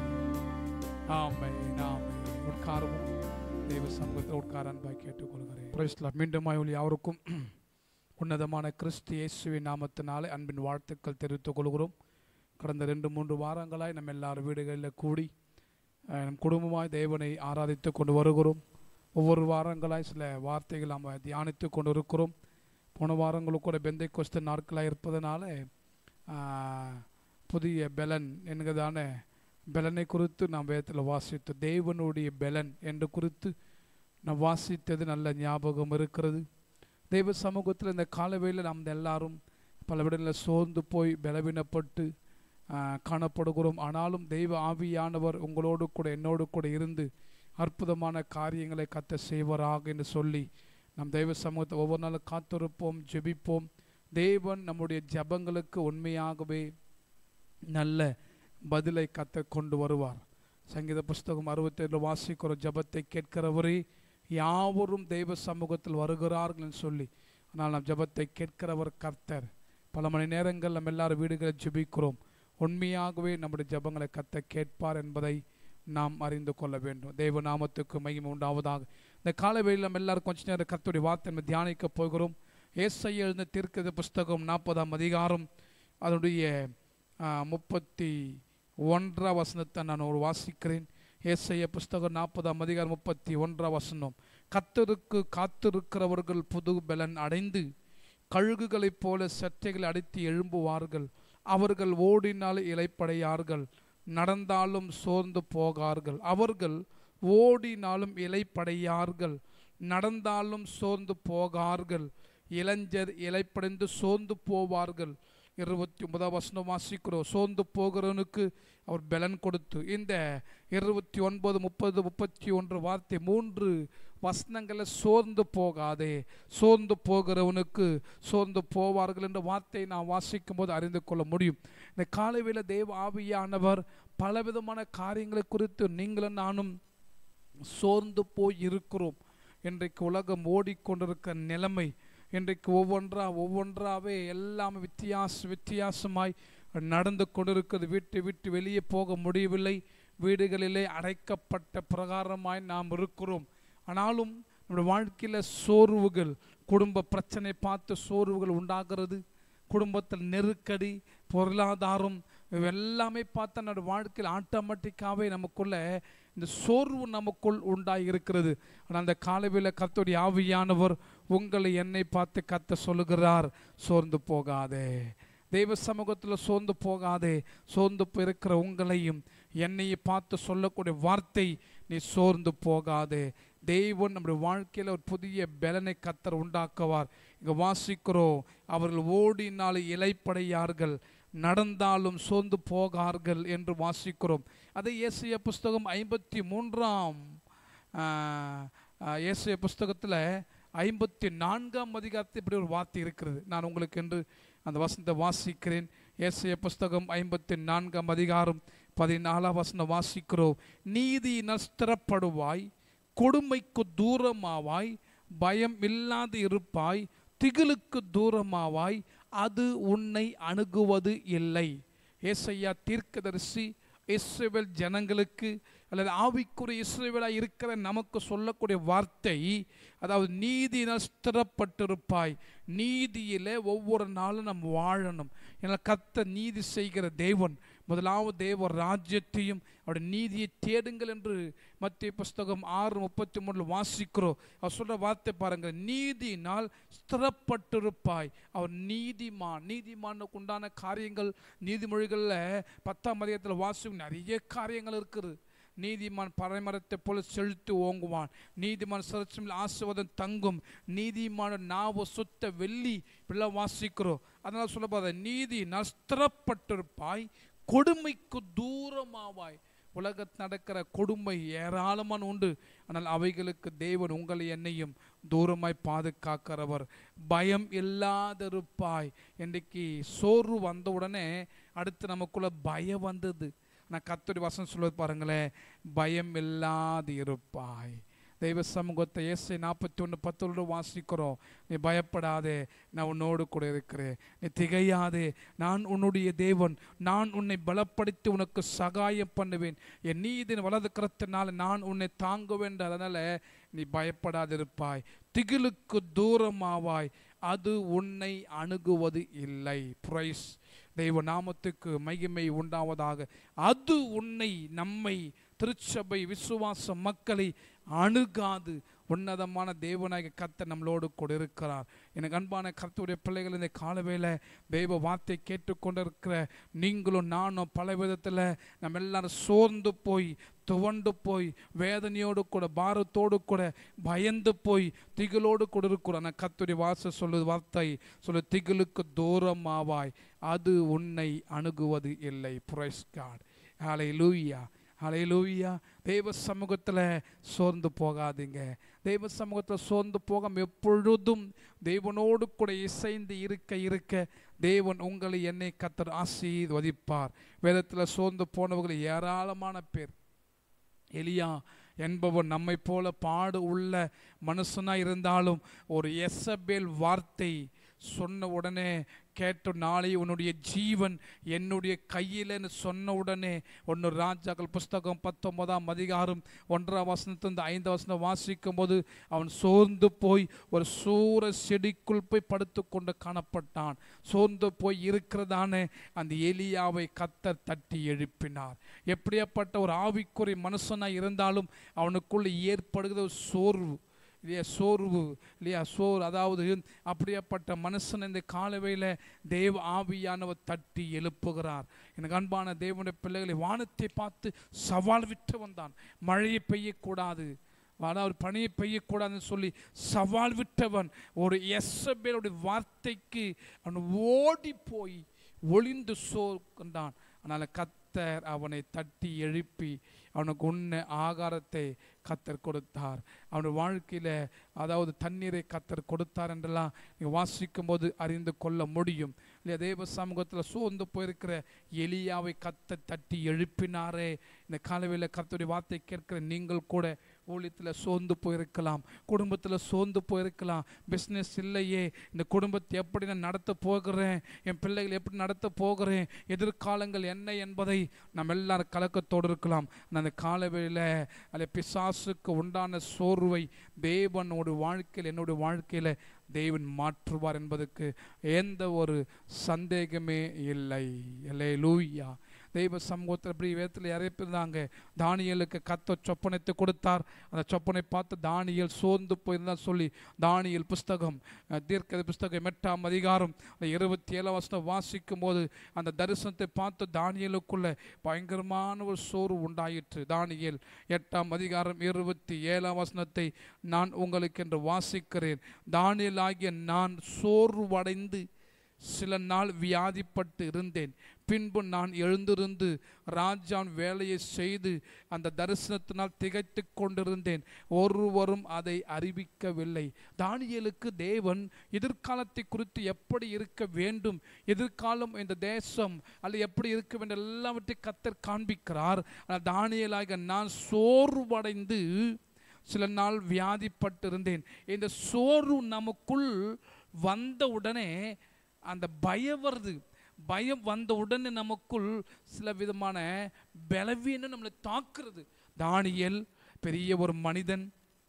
ஆமை ஆமை உட்காரவும் தெய்வ சமூகத்தில் உட்கார அன்பாய் கேட்டுக்கொள்கிறேன் Praise the Lord. மீண்டும் ஒளி யாருக்கும் உன்னதமான கிறிஸ்து இயேசுவின் நாமத்தினாலே அன்பின் வாழ்த்துக்கள் தெரிவித்துக் கொள்கிறோம் கடந்த ரெண்டு மூன்று வாரங்களாய் நம்ம எல்லாரும் வீடுகளில் கூடி அஹ், நம் குடும்பமாய் தேவனை ஆராதித்து கொண்டு வருகிறோம் ஒவ்வொரு வாரங்களாய் சில வார்த்தைகள் நாம் தியானித்து கொண்டு இருக்கிறோம் போன வாரங்களும் கூட பெந்தை கொஸ்து நாட்களாக இருப்பதனால ஆஹ், புதிய பெலன் என்கிறதான பெலனை குறித்து நாம் வேதத்தில் வாசித்து தேவனுடைய பெலன் என்று குறித்து நாம் வாசித்தது நல்ல ஞாபகம் இருக்கிறது தெய்வ சமூகத்தில் இந்த காலவேளையில் நாம் எல்லாரும் பல விடங்களில் சோர்ந்து போய் பலவீனப்பட்டு ஆஹ், காணப்படுகிறோம் ஆனாலும் தெய்வ ஆவியானவர் உங்களோடு கூட என்னோடு கூட இருந்து அற்புதமான காரியங்களை கத்த செய்வராக என்று சொல்லி நம் தெய்வ சமூகத்தை ஒவ்வொரு நாளும் காத்திருப்போம் ஜெபிப்போம் தேவன் நம்முடைய ஜெபங்களுக்கு உண்மையாகவே நல்ல பதிலை கத்த கொண்டு வருவார் சங்கீத புஸ்தகம் அறுபத்தேழு வாசிக்கிற ஜெபத்தை கேட்கிறவரே யாவரும் தெய்வ சமூகத்தில் வருகிறார்கள் என்று சொல்லி ஆனால் நம் ஜெபத்தை கேட்கிறவர் கர்த்தர் பல மணி நேரங்கள் நம்ம எல்லாரும் வீடுகளில் ஜெபிக்கிறோம் உண்மையாகவே நம்முடைய ஜெபங்களை கத்த கேட்பார் என்பதை நாம் அறிந்து கொள்ள வேண்டும் தெய்வ நாமத்துக்கு மகிமை உண்டாவதாக இந்த காலவேளையில் நம்ம எல்லாரும் கொஞ்ச நேரம் கர்த்தருடைய வார்த்தை நம்ம தியானிக்க போகிறோம் ஏசை எழுந்த தீர்க்கத புஸ்தகம் நாற்பதாம் அதிகாரம் அதனுடைய ஆ, முப்பத்தி ஒன்றாம் வசனத்தை நான் ஒரு வாசிக்கிறேன் ஏசைய புஸ்தகம் நாற்பதாம் அதிகாரம் முப்பத்தி ஒன்றாம் வசனம் கத்தருக்கு காத்திருக்கிறவர்கள் புது பலன் அடைந்து கழுகுகளைப் போல சட்டைகளை அடித்து எழும்புவார்கள் அவர்கள் ஓடினால் இலைப்படையார்கள் நடந்தாலும் சோர்ந்து போகார்கள் அவர்கள் ஓடினாலும் இலைப்படையார்கள் நடந்தாலும் சோர்ந்து போகார்கள் இளைஞர் இலைப்படைந்து சோர்ந்து போவார்கள் இருபத்தி ஒன்பதாம் வசனம் வாசிக்கிறோம் சோர்ந்து போகிறவனுக்கு அவர் பலன் கொடுத்து இந்த இருபத்தி ஒன்பது முப்பது முப்பத்தி ஒன்று வார்த்தை மூன்று வசனங்களை சோர்ந்து போகாதே சோர்ந்து போகிறவனுக்கு சோர்ந்து போவார்கள் என்ற வார்த்தையை நான் வாசிக்கும் போது அறிந்து கொள்ள முடியும் இந்த காலைவேளை தேவ ஆவியானவர் பலவிதமான காரியங்களை குறித்து நீங்களும் நானும் சோர்ந்து போய் இருக்கிறோம் இன்றைக்கு உலகம் ஓடிக்கொண்டிருக்கிற நிலைமை இன்றைக்கு ஒவ்வொன்றா ஒவ்வொன்றாவே எல்லாமே வித்தியாச வித்தியாசமாய் நடந்து கொண்டிருக்கிறது வீட்டை விட்டு வெளியே போக முடியவில்லை வீடுகளிலே அடைக்கப்பட்ட பிரகாரமாய் நாம் இருக்கிறோம் ஆனாலும் நம்முடைய வாழ்க்கையில் சோர்வுகள் குடும்ப பிரச்சனை பார்த்து சோர்வுகள் உண்டாகிறது குடும்பத்தில் நெருக்கடி பொருளாதாரம் இவை எல்லாமே பார்த்தா நம்முடைய வாழ்க்கையில் ஆட்டோமேட்டிக்காகவே நமக்குள்ள இந்த சோர்வு நமக்குள் உண்டாகி இருக்கிறது ஆனால் அந்த காலவில் கத்தோடைய ஆவியானவர் உங்களை என்னை பார்த்து கத்த சொல்லுகிறார் சோர்ந்து போகாதே தெய்வ சமூகத்தில் சோர்ந்து போகாதே சோர்ந்து இருக்கிற உங்களையும் என்னையை பார்த்து சொல்லக்கூடிய வார்த்தை நீ சோர்ந்து போகாதே தெய்வன் நம்முடைய வாழ்க்கையில் ஒரு புதிய பலனை கத்தர் உண்டாக்குவார் இங்கே வாசிக்கிறோம் அவர்கள் ஓடினால் இலைப்படையார்கள் நடந்தாலும் சோர்ந்து போகார்கள் என்று வாசிக்கிறோம் அதை இயேசிய புஸ்தகம் ஐம்பத்தி மூன்றாம் இயேசிய புஸ்தகத்தில் ஐம்பத்தி நான்காம் அதிகாரத்தில் இப்படி ஒரு வார்த்தை இருக்கிறது நான் உங்களுக்கு என்று அந்த வசனத்தை வாசிக்கிறேன் ஏசிய புஸ்தகம் ஐம்பத்தி நான்காம் அதிகாரம் பதினாலாம் வசனம் வாசிக்கிறோம் நீதி நஸ்திரப்படுவாய் கொடுமைக்கு தூரமாவாய் பயம் இல்லாது இருப்பாய் திகிலுக்கு தூரமாவாய் அது உன்னை அணுகுவது இல்லை ஏசையா தீர்க்கதரிசி இஸ்ரேல் ஜனங்களுக்கு அல்லது ஆவிக்குரிய இஸ்ரேலாக இருக்கிற நமக்கு சொல்லக்கூடிய வார்த்தை அதாவது நீதியினால் ஸ்திரப்பட்டிருப்பாய் நீதியிலே ஒவ்வொரு நாளும் நாம் வாழணும் ஏன்னா கத்த நீதி செய்கிற தேவன் முதலாவது தேவ ராஜ்யத்தையும் அவருடைய நீதியை தேடுங்கள் என்று மத்திய புஸ்தகம் ஆறு முப்பத்தி மூணில் வாசிக்கிறோம் அவர் சொல்ற வார்த்தை பாருங்க நீதியினால் ஸ்திரப்பட்டிருப்பாய் அவர் நீதிமான் நீதிமானுக்கு உண்டான காரியங்கள் நீதிமொழிகளில் பத்தாம் அதிகத்தில் வாசிக்கும் நிறைய காரியங்கள் இருக்குது நீதிமான் பறைமரத்தை போல செலுத்து ஓங்குவான் நீதிமான் சிறச்சில் ஆசிர்வாதம் தங்கும் நீதிமான நாவு சுத்த வெள்ளி இப்படிலாம் வாசிக்கிறோம் அதனால சொல்ல போத நீதி நஸ்திரப்பட்டிருப்பாய் கொடுமைக்கு தூரமாவாய் உலகத்தில் நடக்கிற கொடுமை ஏராளமான உண்டு ஆனால் அவைகளுக்கு தேவன் உங்களை என்னையும் தூரமாய் பாதுகாக்கிறவர் பயம் இல்லாதிருப்பாய் இன்றைக்கு சோர்வு வந்த உடனே அடுத்து நமக்குள்ள பயம் வந்தது நான் கத்தோடி வசனம் சொல்வது பாருங்களேன் பயம் இல்லாது இருப்பாய் தெய்வ சமூகத்தை ஏசை நாற்பத்தி ஒன்று பத்தோடு வாசிக்கிறோம் நீ பயப்படாதே நான் உன்னோடு கூட இருக்கிறேன் நீ திகையாதே நான் உன்னுடைய தேவன் நான் உன்னை பலப்படுத்தி உனக்கு சகாயம் பண்ணுவேன் என் நீதின் வலது கரத்தினால் நான் உன்னை தாங்குவேன் அதனால் நீ பயப்படாதிருப்பாய் திகிலுக்கு தூரமாவாய் அது உன்னை அணுகுவது இல்லை பிரைஸ் தெய்வ நாமத்துக்கு மகிமை உண்டாவதாக அது உன்னை நம்மை திருச்சபை விசுவாச மக்களை அணுகாது உன்னதமான தேவனாக கத்த நம்மளோடு கூட இருக்கிறார் எனக்கு அன்பான கர்த்தருடைய பிள்ளைகள் இந்த காலவேளை தெய்வ வார்த்தை கேட்டுக்கொண்டிருக்கிற நீங்களும் நானும் பல விதத்தில் நம்ம எல்லாரும் சோர்ந்து போய் துவண்டு போய் வேதனையோடு கூட பாரத்தோடு கூட பயந்து போய் திகிலோடு கூட இருக்கிறோம் ஆனால் கத்துடைய வாச சொல்லுது வார்த்தை சொல்லு திகிலுக்கு தூரமாவாய் அது உன்னை அணுகுவது இல்லை புரைஸ் காட் ஹலை லூயா ஹலையிலூயா தெய்வ சமூகத்தில் சோர்ந்து போகாதீங்க தெய்வ சமூகத்தில் சோர்ந்து போகாம எப்பொழுதும் தேவனோடு கூட இசைந்து இருக்க இருக்க தேவன் உங்களை என்னை கத்தர் ஆசீர்வதிப்பார் வேதத்தில் சோர்ந்து போனவர்கள் ஏராளமான பேர் எலியா என்பவன் நம்மை போல பாடு உள்ள மனுஷனாக இருந்தாலும் ஒரு எசபேல் வார்த்தை சொன்ன உடனே கேட்ட நாளை உன்னுடைய ஜீவன் என்னுடைய கையிலன்னு சொன்ன உடனே ஒன்று ராஜாக்கள் புஸ்தகம் பத்தொன்பதாம் அதிகாரம் ஒன்றாம் வசனத்திலிருந்து ஐந்து வசனம் வாசிக்கும் போது அவன் சோர்ந்து போய் ஒரு சூற செடிக்குள் போய் படுத்து கொண்டு காணப்பட்டான் சோர்ந்து போய் இருக்கிறதானே அந்த எலியாவை கத்தர் தட்டி எழுப்பினார் எப்படியாப்பட்ட ஒரு ஆவிக்குறை மனுஷனாக இருந்தாலும் அவனுக்குள்ள ஏற்படுகிற ஒரு சோர்வு இல்லையா சோர்வு இல்லையா சோர் அதாவது அப்படியாப்பட்ட மனுஷன் இந்த காலவையில் தேவ ஆவியானவர் தட்டி எழுப்புகிறார் எனக்கு அன்பான தேவனுடைய பிள்ளைகளை வானத்தை பார்த்து சவால் விட்டு வந்தான் மழையை பெய்யக்கூடாது அதாவது பணியை பெய்யக்கூடாதுன்னு சொல்லி சவால் விட்டவன் ஒரு எஸ்எபேருடைய வார்த்தைக்கு அவன் ஓடி போய் ஒளிந்து சோர்கின்றான் அதனால் கத்தர் அவனை தட்டி எழுப்பி அவனுக்கு உண்ண ஆகாரத்தை கத்தர் கொடுத்தார் அவனுடைய வாழ்க்கையில் அதாவது தண்ணீரை கத்தர் கொடுத்தார் என்றெல்லாம் நீ வாசிக்கும் போது அறிந்து கொள்ள முடியும் இல்லையா தேவ சமூகத்தில் சோர்ந்து போயிருக்கிற எலியாவை கத்த தட்டி எழுப்பினாரே இந்த காலவையில் கத்தருடைய வார்த்தை கேட்கிற நீங்கள் கூட ஊழியத்தில் சோர்ந்து போயிருக்கலாம் குடும்பத்தில் சோர்ந்து போயிருக்கலாம் பிஸ்னஸ் இல்லையே இந்த குடும்பத்தை எப்படி நான் நடத்த போகிறேன் என் பிள்ளைகள் எப்படி நடத்த போகிறேன் எதிர்காலங்கள் என்ன என்பதை நம்ம எல்லாரும் கலக்கத்தோடு இருக்கலாம் ஆனா அந்த காலவேளையில் அதில் பிசாசுக்கு உண்டான சோர்வை தேவனோட வாழ்க்கையில் என்னுடைய வாழ்க்கையில் தேவன் மாற்றுவார் என்பதற்கு எந்த ஒரு சந்தேகமே இல்லை இல்லை லூயா தெய்வ சமூகத்தில் இப்படி வேதத்தில் இறைப்பிருந்தாங்க தானியலுக்கு கத்த சொப்பனத்தை கொடுத்தார் அந்த சொப்பனை பார்த்து தானியல் சோர்ந்து போயிருந்தா சொல்லி தானியல் புஸ்தகம் அஹ், தீர்க்கத புஸ்தகம் எட்டாம் அதிகாரம் அந்த இருபத்தி ஏழாம் வருஷம் வாசிக்கும் போது அந்த தரிசனத்தை பார்த்து தானியலுக்குள்ள பயங்கரமான ஒரு சோர்வு உண்டாயிற்று தானியல் எட்டாம் அதிகாரம் இருபத்தி ஏழாம் வசனத்தை நான் உங்களுக்கு என்று வாசிக்கிறேன் தானியல் ஆகிய நான் சோர்வடைந்து சில நாள் வியாதிப்பட்டு இருந்தேன் பின்பு நான் எழுந்திருந்து ராஜான் வேலையை செய்து அந்த தரிசனத்தினால் திகைத்து கொண்டிருந்தேன் ஒருவரும் அதை அறிவிக்கவில்லை தானியேலுக்கு தேவன் எதிர்காலத்தை குறித்து எப்படி இருக்க வேண்டும் எதிர்காலம் இந்த தேசம் அல்லது எப்படி இருக்க வேண்டும் எல்லாவற்றையும் கத்தர் காண்பிக்கிறார் ஆனால் தானியேலாக நான் சோர்வடைந்து சில நாள் வியாதிப்பட்டிருந்தேன் இந்த சோர்வு நமக்குள் வந்த உடனே அந்த பயம் வருது பயம் வந்த உடனே நமக்குள் சில விதமான பலவீனம் நம்மளை தாக்குறது தானியல் பெரிய ஒரு மனிதன்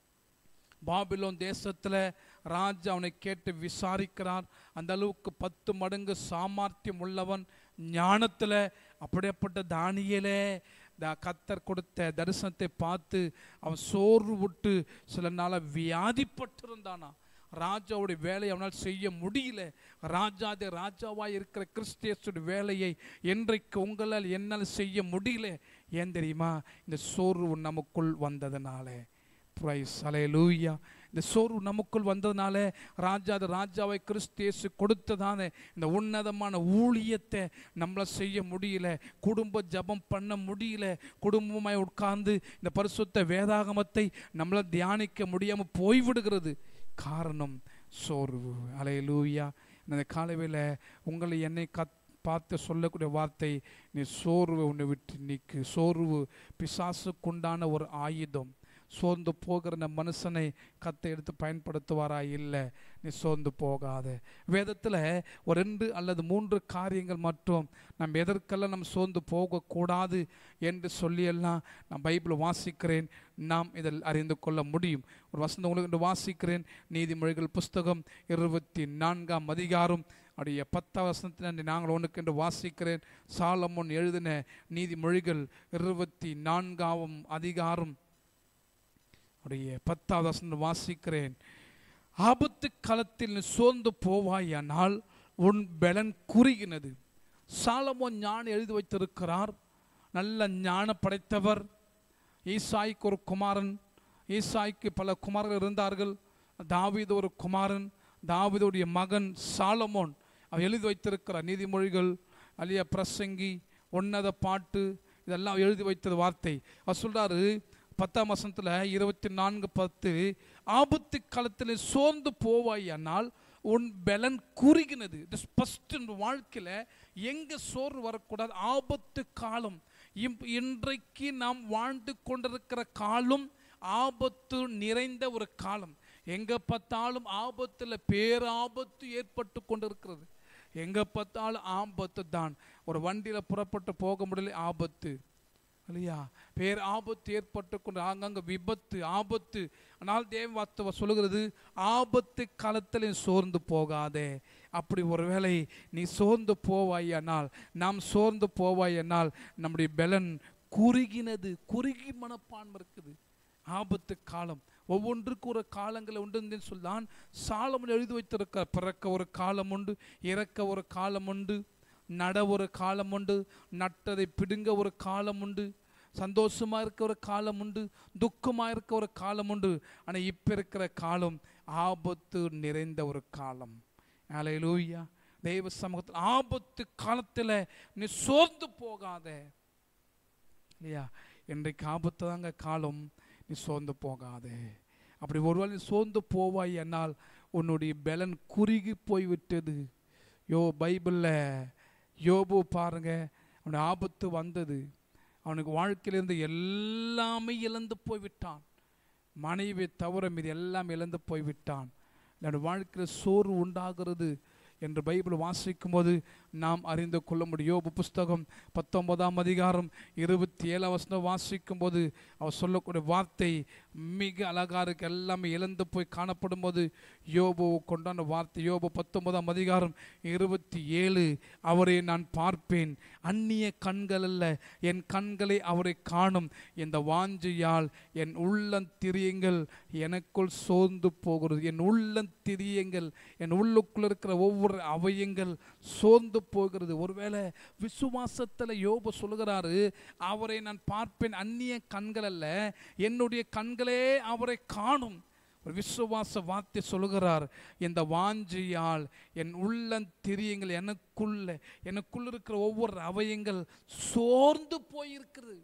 பாபிலோன் தேசத்தில் ராஜா அவனை கேட்டு விசாரிக்கிறார் அந்த அளவுக்கு பத்து மடங்கு சாமர்த்தியம் உள்ளவன் ஞானத்தில் அப்படியேப்பட்ட தானியலே த கத்தர் கொடுத்த தரிசனத்தை பார்த்து அவன் சோர்வு விட்டு சில நாளாக வியாதிப்பட்டிருந்தானா ராஜாவுடைய வேலையை அவனால் செய்ய முடியல ராஜாதே ராஜாவாக இருக்கிற கிறிஸ்டியஸுடைய வேலையை என்றைக்கு உங்களால் என்னால் செய்ய முடியல ஏன் தெரியுமா இந்த சோர்வு நமக்குள் வந்ததுனால பிரைஸ் அலையலூயா இந்த சோர்வு நமக்குள் வந்ததுனால ராஜா ராஜாவை கிறிஸ்தியேசு கொடுத்ததான இந்த உன்னதமான ஊழியத்தை நம்மள செய்ய முடியல குடும்ப ஜபம் பண்ண முடியல குடும்பமாய் உட்கார்ந்து இந்த பரிசுத்த வேதாகமத்தை நம்மள தியானிக்க முடியாம போய்விடுகிறது காரணம் சோர்வு அலையலூயா இந்த காலவேளை உங்களை என்னை கத் பார்த்து சொல்லக்கூடிய வார்த்தை நீ சோர்வு உன்னை விட்டு நீக்கு சோர்வு பிசாசுக்குண்டான ஒரு ஆயுதம் சோர்ந்து போகிற இந்த மனுஷனை கத்தை எடுத்து பயன்படுத்துவாரா இல்லை நீ சோர்ந்து போகாத வேதத்தில் ஒரு ரெண்டு அல்லது மூன்று காரியங்கள் மட்டும் நம்ம எதற்கெல்லாம் நம்ம சோர்ந்து போகக்கூடாது என்று சொல்லியெல்லாம் நான் பைபிள் வாசிக்கிறேன் நாம் இதில் அறிந்து கொள்ள முடியும் ஒரு வசந்தம் உங்களுக்கு இன்று வாசிக்கிறேன் நீதிமொழிகள் புஸ்தகம் இருபத்தி நான்காம் அதிகாரம் அப்படிய பத்தாம் வசனத்தில் நாங்கள் உனக்கு என்று வாசிக்கிறேன் சாலமோன் எழுதின நீதிமொழிகள் இருபத்தி நான்காம் அதிகாரம் உடைய பத்தாவது வசனம் வாசிக்கிறேன் ஆபத்து காலத்தில் நீ சோர்ந்து போவாயானால் உன் பலன் குறுகினது சாலமோன் ஞானம் எழுதி வைத்திருக்கிறார் நல்ல ஞான படைத்தவர் ஈசாய்க்கு ஒரு குமாரன் ஈசாய்க்கு பல குமாரர்கள் இருந்தார்கள் தாவீது ஒரு குமாரன் தாவீதுடைய மகன் சாலமோன் அவர் எழுதி வைத்திருக்கிறார் நீதிமொழிகள் அலிய பிரசங்கி உன்னத பாட்டு இதெல்லாம் எழுதி வைத்தது வார்த்தை அவர் சொல்றாரு பத்தாம் வசனத்தில் இருபத்தி நான்கு பத்து ஆபத்து காலத்தில் சோர்ந்து போவாயானால் உன் பலன் குறுகினது இது ஃபஸ்ட் வாழ்க்கையில் எங்கே சோர்வு வரக்கூடாது ஆபத்து காலம் இம்- இன்றைக்கு நாம் வாழ்ந்து கொண்டிருக்கிற காலம் ஆபத்து நிறைந்த ஒரு காலம் எங்கே பார்த்தாலும் ஆபத்தில் பேராபத்து ஏற்பட்டு கொண்டிருக்கிறது எங்கே பார்த்தாலும் ஆபத்து தான் ஒரு வண்டியில் புறப்பட்டு போக முடியல ஆபத்து இல்லையா பேர் ஆபத்து ஏற்பட்டு கொண்டு ஆங்காங்க விபத்து ஆபத்து ஆனால் தேவ வார்த்தை சொல்லுகிறது ஆபத்து காலத்தில் நீ சோர்ந்து போகாதே அப்படி ஒருவேளை நீ சோர்ந்து போவாயானால் நாம் சோர்ந்து போவாயானால் நம்முடைய பலன் குறுகினது குறுகி மனப்பான்மை இருக்குது ஆபத்து காலம் ஒவ்வொன்றுக்கும் ஒரு காலங்களை உண்டு சொல்லான் சாலமன் எழுதி வைத்திருக்க பிறக்க ஒரு காலம் உண்டு இறக்க ஒரு காலம் உண்டு நட ஒரு காலம் உண்டு நட்டதை பிடுங்க ஒரு காலம் உண்டு சந்தோஷமா இருக்க ஒரு காலம் உண்டு துக்கமா இருக்க ஒரு காலம் உண்டு ஆனா இப்ப இருக்கிற காலம் ஆபத்து நிறைந்த ஒரு காலம் அலையலூயா தெய்வ சமூகத்தில் ஆபத்து காலத்துல நீ சோர்ந்து போகாத இல்லையா இன்றைக்கு ஆபத்து தாங்க காலம் நீ சோர்ந்து போகாதே அப்படி ஒருவேளை நீ சோர்ந்து போவாய் என்னால் உன்னுடைய பலன் குறுகி போய்விட்டது யோ பைபிளில் யோபு பாருங்க அவனுடைய ஆபத்து வந்தது அவனுக்கு வாழ்க்கையிலிருந்து எல்லாமே இழந்து போய்விட்டான் மனைவி தவிர மீது எல்லாம் இழந்து போய்விட்டான் என்னுடைய வாழ்க்கையில் சோறு உண்டாகிறது என்று பைபிள் வாசிக்கும் போது நாம் அறிந்து கொள்ள முடியும் யோபு புஸ்தகம் பத்தொன்பதாம் அதிகாரம் இருபத்தி ஏழாம் வசனம் வாசிக்கும் போது அவர் சொல்லக்கூடிய வார்த்தை மிக அழகா இருக்கு எல்லாமே இழந்து போய் காணப்படும் போது யோபு கொண்டான வார்த்தை யோபு பத்தொன்பதாம் அதிகாரம் இருபத்தி ஏழு அவரை நான் பார்ப்பேன் அந்நிய கண்கள் அல்ல என் கண்களை அவரை காணும் இந்த வாஞ்சையால் என் உள்ளந்திரியங்கள் எனக்குள் சோர்ந்து போகிறது என் உள்ளந்திரியங்கள் என் உள்ளுக்குள்ள இருக்கிற ஒவ்வொரு அவயங்கள் சோர்ந்து போகிறது ஒருவேளை விசுவாசத்தில் யோபு சொல்லுகிறாரு அவரை நான் பார்ப்பேன் அந்நிய கண்கள் அல்ல என்னுடைய கண்களே அவரை காணும் ஒரு விசுவாச வார்த்தை சொல்லுகிறார் இந்த வாஞ்சியால் என் உள்ளந்திரியங்கள் எனக்குள்ள எனக்குள்ள இருக்கிற ஒவ்வொரு அவயங்கள் சோர்ந்து போயிருக்கிறது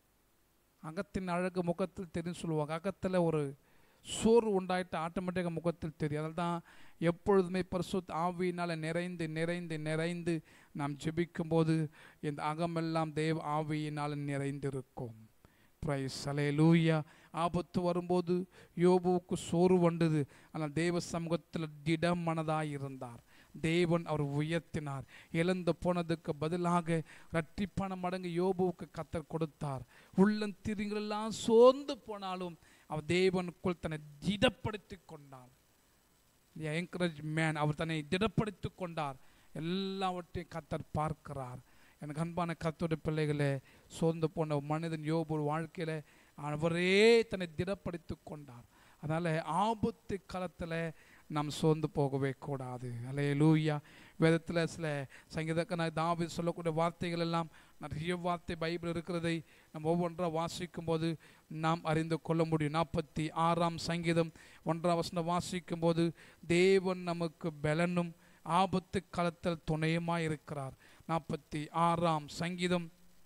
அகத்தின் அழகு முகத்தில் தெரியும் சொல்லுவாங்க அகத்தில் ஒரு சோறு உண்டாயிட்டு ஆட்டோமேட்டிக்காக முகத்தில் தெரியும் அதில் தான் எப்பொழுதுமே பரிசுத்த ஆவியினால் நிறைந்து நிறைந்து நிறைந்து நாம் ஜெபிக்கும்போது இந்த அகமெல்லாம் தேவ ஆவியினால் நிறைந்திருக்கும் பிரைஸ் அலேலூயா ஆபத்து வரும்போது யோபுவுக்கு சோறு வந்தது ஆனால் தேவ சமூகத்தில் திடம் மனதாய் இருந்தார் தேவன் அவர் உயர்த்தினார் இழந்து போனதுக்கு பதிலாக இரட்டிப்பான மடங்கு யோபுவுக்கு கத்தர் கொடுத்தார் உள்ளந்திரிங்களெல்லாம் சோர்ந்து போனாலும் அவர் தேவனுக்குள் தன்னை திடப்படுத்தி கொண்டார் என்கரேஜ் மேன் அவர் தன்னை திடப்படுத்தி கொண்டார் எல்லாவற்றையும் கத்தர் பார்க்கிறார் எனக்கு அன்பான கத்தோட பிள்ளைகளே சோர்ந்து போன மனிதன் யோபு வாழ்க்கையில் அவரே தன்னை திடப்படுத்தி கொண்டார் அதனால் ஆபத்து காலத்தில் நாம் சோர்ந்து போகவே கூடாது அலே லூயா வேதத்தில் சில சங்கீதக்கன தாவி சொல்லக்கூடிய வார்த்தைகள் எல்லாம் நிறைய வார்த்தை பைபிள் இருக்கிறதை நம்ம ஒவ்வொன்றாக வாசிக்கும் போது நாம் அறிந்து கொள்ள முடியும் நாற்பத்தி ஆறாம் சங்கீதம் ஒன்றாம் வசனம் வாசிக்கும் போது தேவன் நமக்கு பலனும் ஆபத்து காலத்தில் துணையுமாய் இருக்கிறார் நாற்பத்தி ஆறாம் சங்கீதம்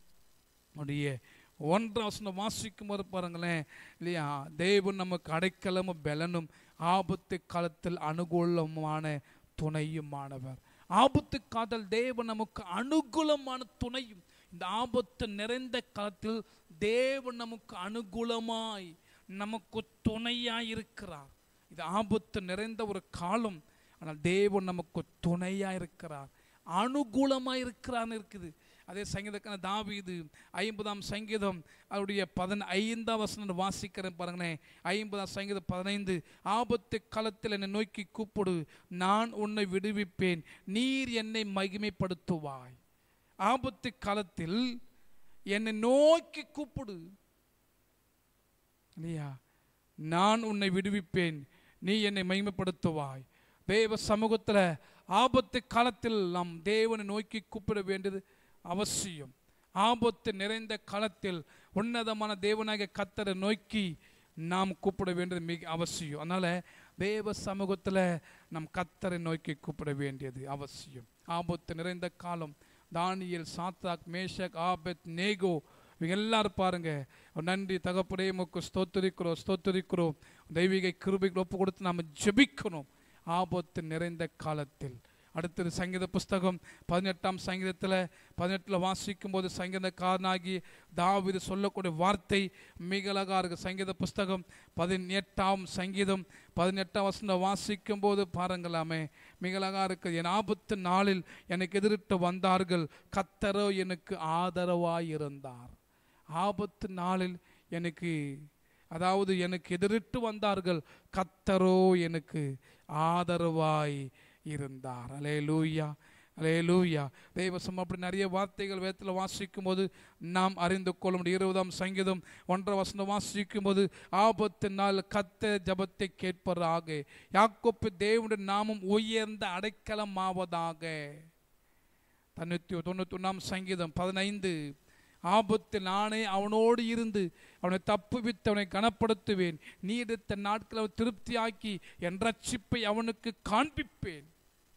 உடைய ஒன்றாம் வசனம் வாசிக்கும் போது பாருங்களேன் இல்லையா தேவன் நமக்கு அடைக்கலமும் பலனும் ஆபத்து காலத்தில் அனுகூலமான துணையுமானவர் ஆபத்து காதல் தேவன் நமக்கு அனுகூலமான துணையும் இந்த ஆபத்து நிறைந்த காலத்தில் தேவன் நமக்கு அனுகூலமாய் நமக்கு துணையாய் இருக்கிறார் இது ஆபத்து நிறைந்த ஒரு காலம் ஆனால் தேவன் நமக்கு துணையாக இருக்கிறார் அனுகூலமாக இருக்கிறான்னு இருக்குது அதே சங்கீதக்கான தாவீது ஐம்பதாம் சங்கீதம் அவருடைய பதின ஐந்தாம் வசனம் வாசிக்கிறேன் பாருங்களேன் ஐம்பதாம் சங்கீதம் பதினைந்து ஆபத்து காலத்தில் என்னை நோக்கி கூப்பிடு நான் உன்னை விடுவிப்பேன் நீர் என்னை மகிமைப்படுத்துவாய் ஆபத்து காலத்தில் என்னை நோக்கி கூப்பிடு இல்லையா நான் உன்னை விடுவிப்பேன் நீ என்னை மகிமைப்படுத்துவாய் தேவ சமூகத்தில் ஆபத்து காலத்தில் நாம் தேவனை நோக்கி கூப்பிட வேண்டியது அவசியம் ஆபத்து நிறைந்த காலத்தில் உன்னதமான தேவனாக கத்தரை நோக்கி நாம் கூப்பிட வேண்டியது மிக அவசியம் அதனால் தேவ சமூகத்தில் நம் கத்தரை நோக்கி கூப்பிட வேண்டியது அவசியம் ஆபத்து நிறைந்த காலம் தானியல் சாத்தாக் மேஷக் ஆபத் நேகோ இவங்க எல்லாரும் பாருங்க நன்றி தகப்படே முக்கு ஸ்தோத்தரிக்கிறோம் ஸ்தோத்தரிக்கிறோம் தெய்வீக கிருபைக்கு ஒப்பு கொடுத்து நாம் ஜெபிக்கணும் ஆபத்து நிறைந்த காலத்தில் அடுத்தது சங்கீத புஸ்தகம் பதினெட்டாம் சங்கீதத்தில் பதினெட்டில் வாசிக்கும் போது சங்கீதக்காரனாகி தாவிது சொல்லக்கூடிய வார்த்தை மிக அழகாக இருக்கு சங்கீத புஸ்தகம் பதினெட்டாம் சங்கீதம் பதினெட்டாம் வசனம் வாசிக்கும் போது பாருங்களாமே மிக அழகாக இருக்குது என் ஆபத்து நாளில் எனக்கு எதிரிட்டு வந்தார்கள் கத்தரோ எனக்கு ஆதரவாய் இருந்தார் ஆபத்து நாளில் எனக்கு அதாவது எனக்கு எதிரிட்டு வந்தார்கள் கத்தரோ எனக்கு ஆதரவாய் இருந்தார் அலே லூயா அலே லூயா தெய்வசம் அப்படி நிறைய வார்த்தைகள் வேதத்தில் வாசிக்கும் போது நாம் அறிந்து கொள்ள முடியும் இருபதாம் சங்கீதம் ஒன்றரை வசனம் வாசிக்கும் போது ஆபத்து நாள் கத்த ஜபத்தை கேட்பதாக யாக்கோப்பு தேவனுடைய நாமம் உயர்ந்த அடைக்கலமாவதாக தொண்ணூற்றி தொண்ணூற்றி ஒன்றாம் சங்கீதம் பதினைந்து ஆபத்தில் நானே அவனோடு இருந்து அவனை தப்புவித்து அவனை கனப்படுத்துவேன் நீ எடுத்த நாட்களை திருப்தியாக்கி என் ரட்சிப்பை அவனுக்கு காண்பிப்பேன்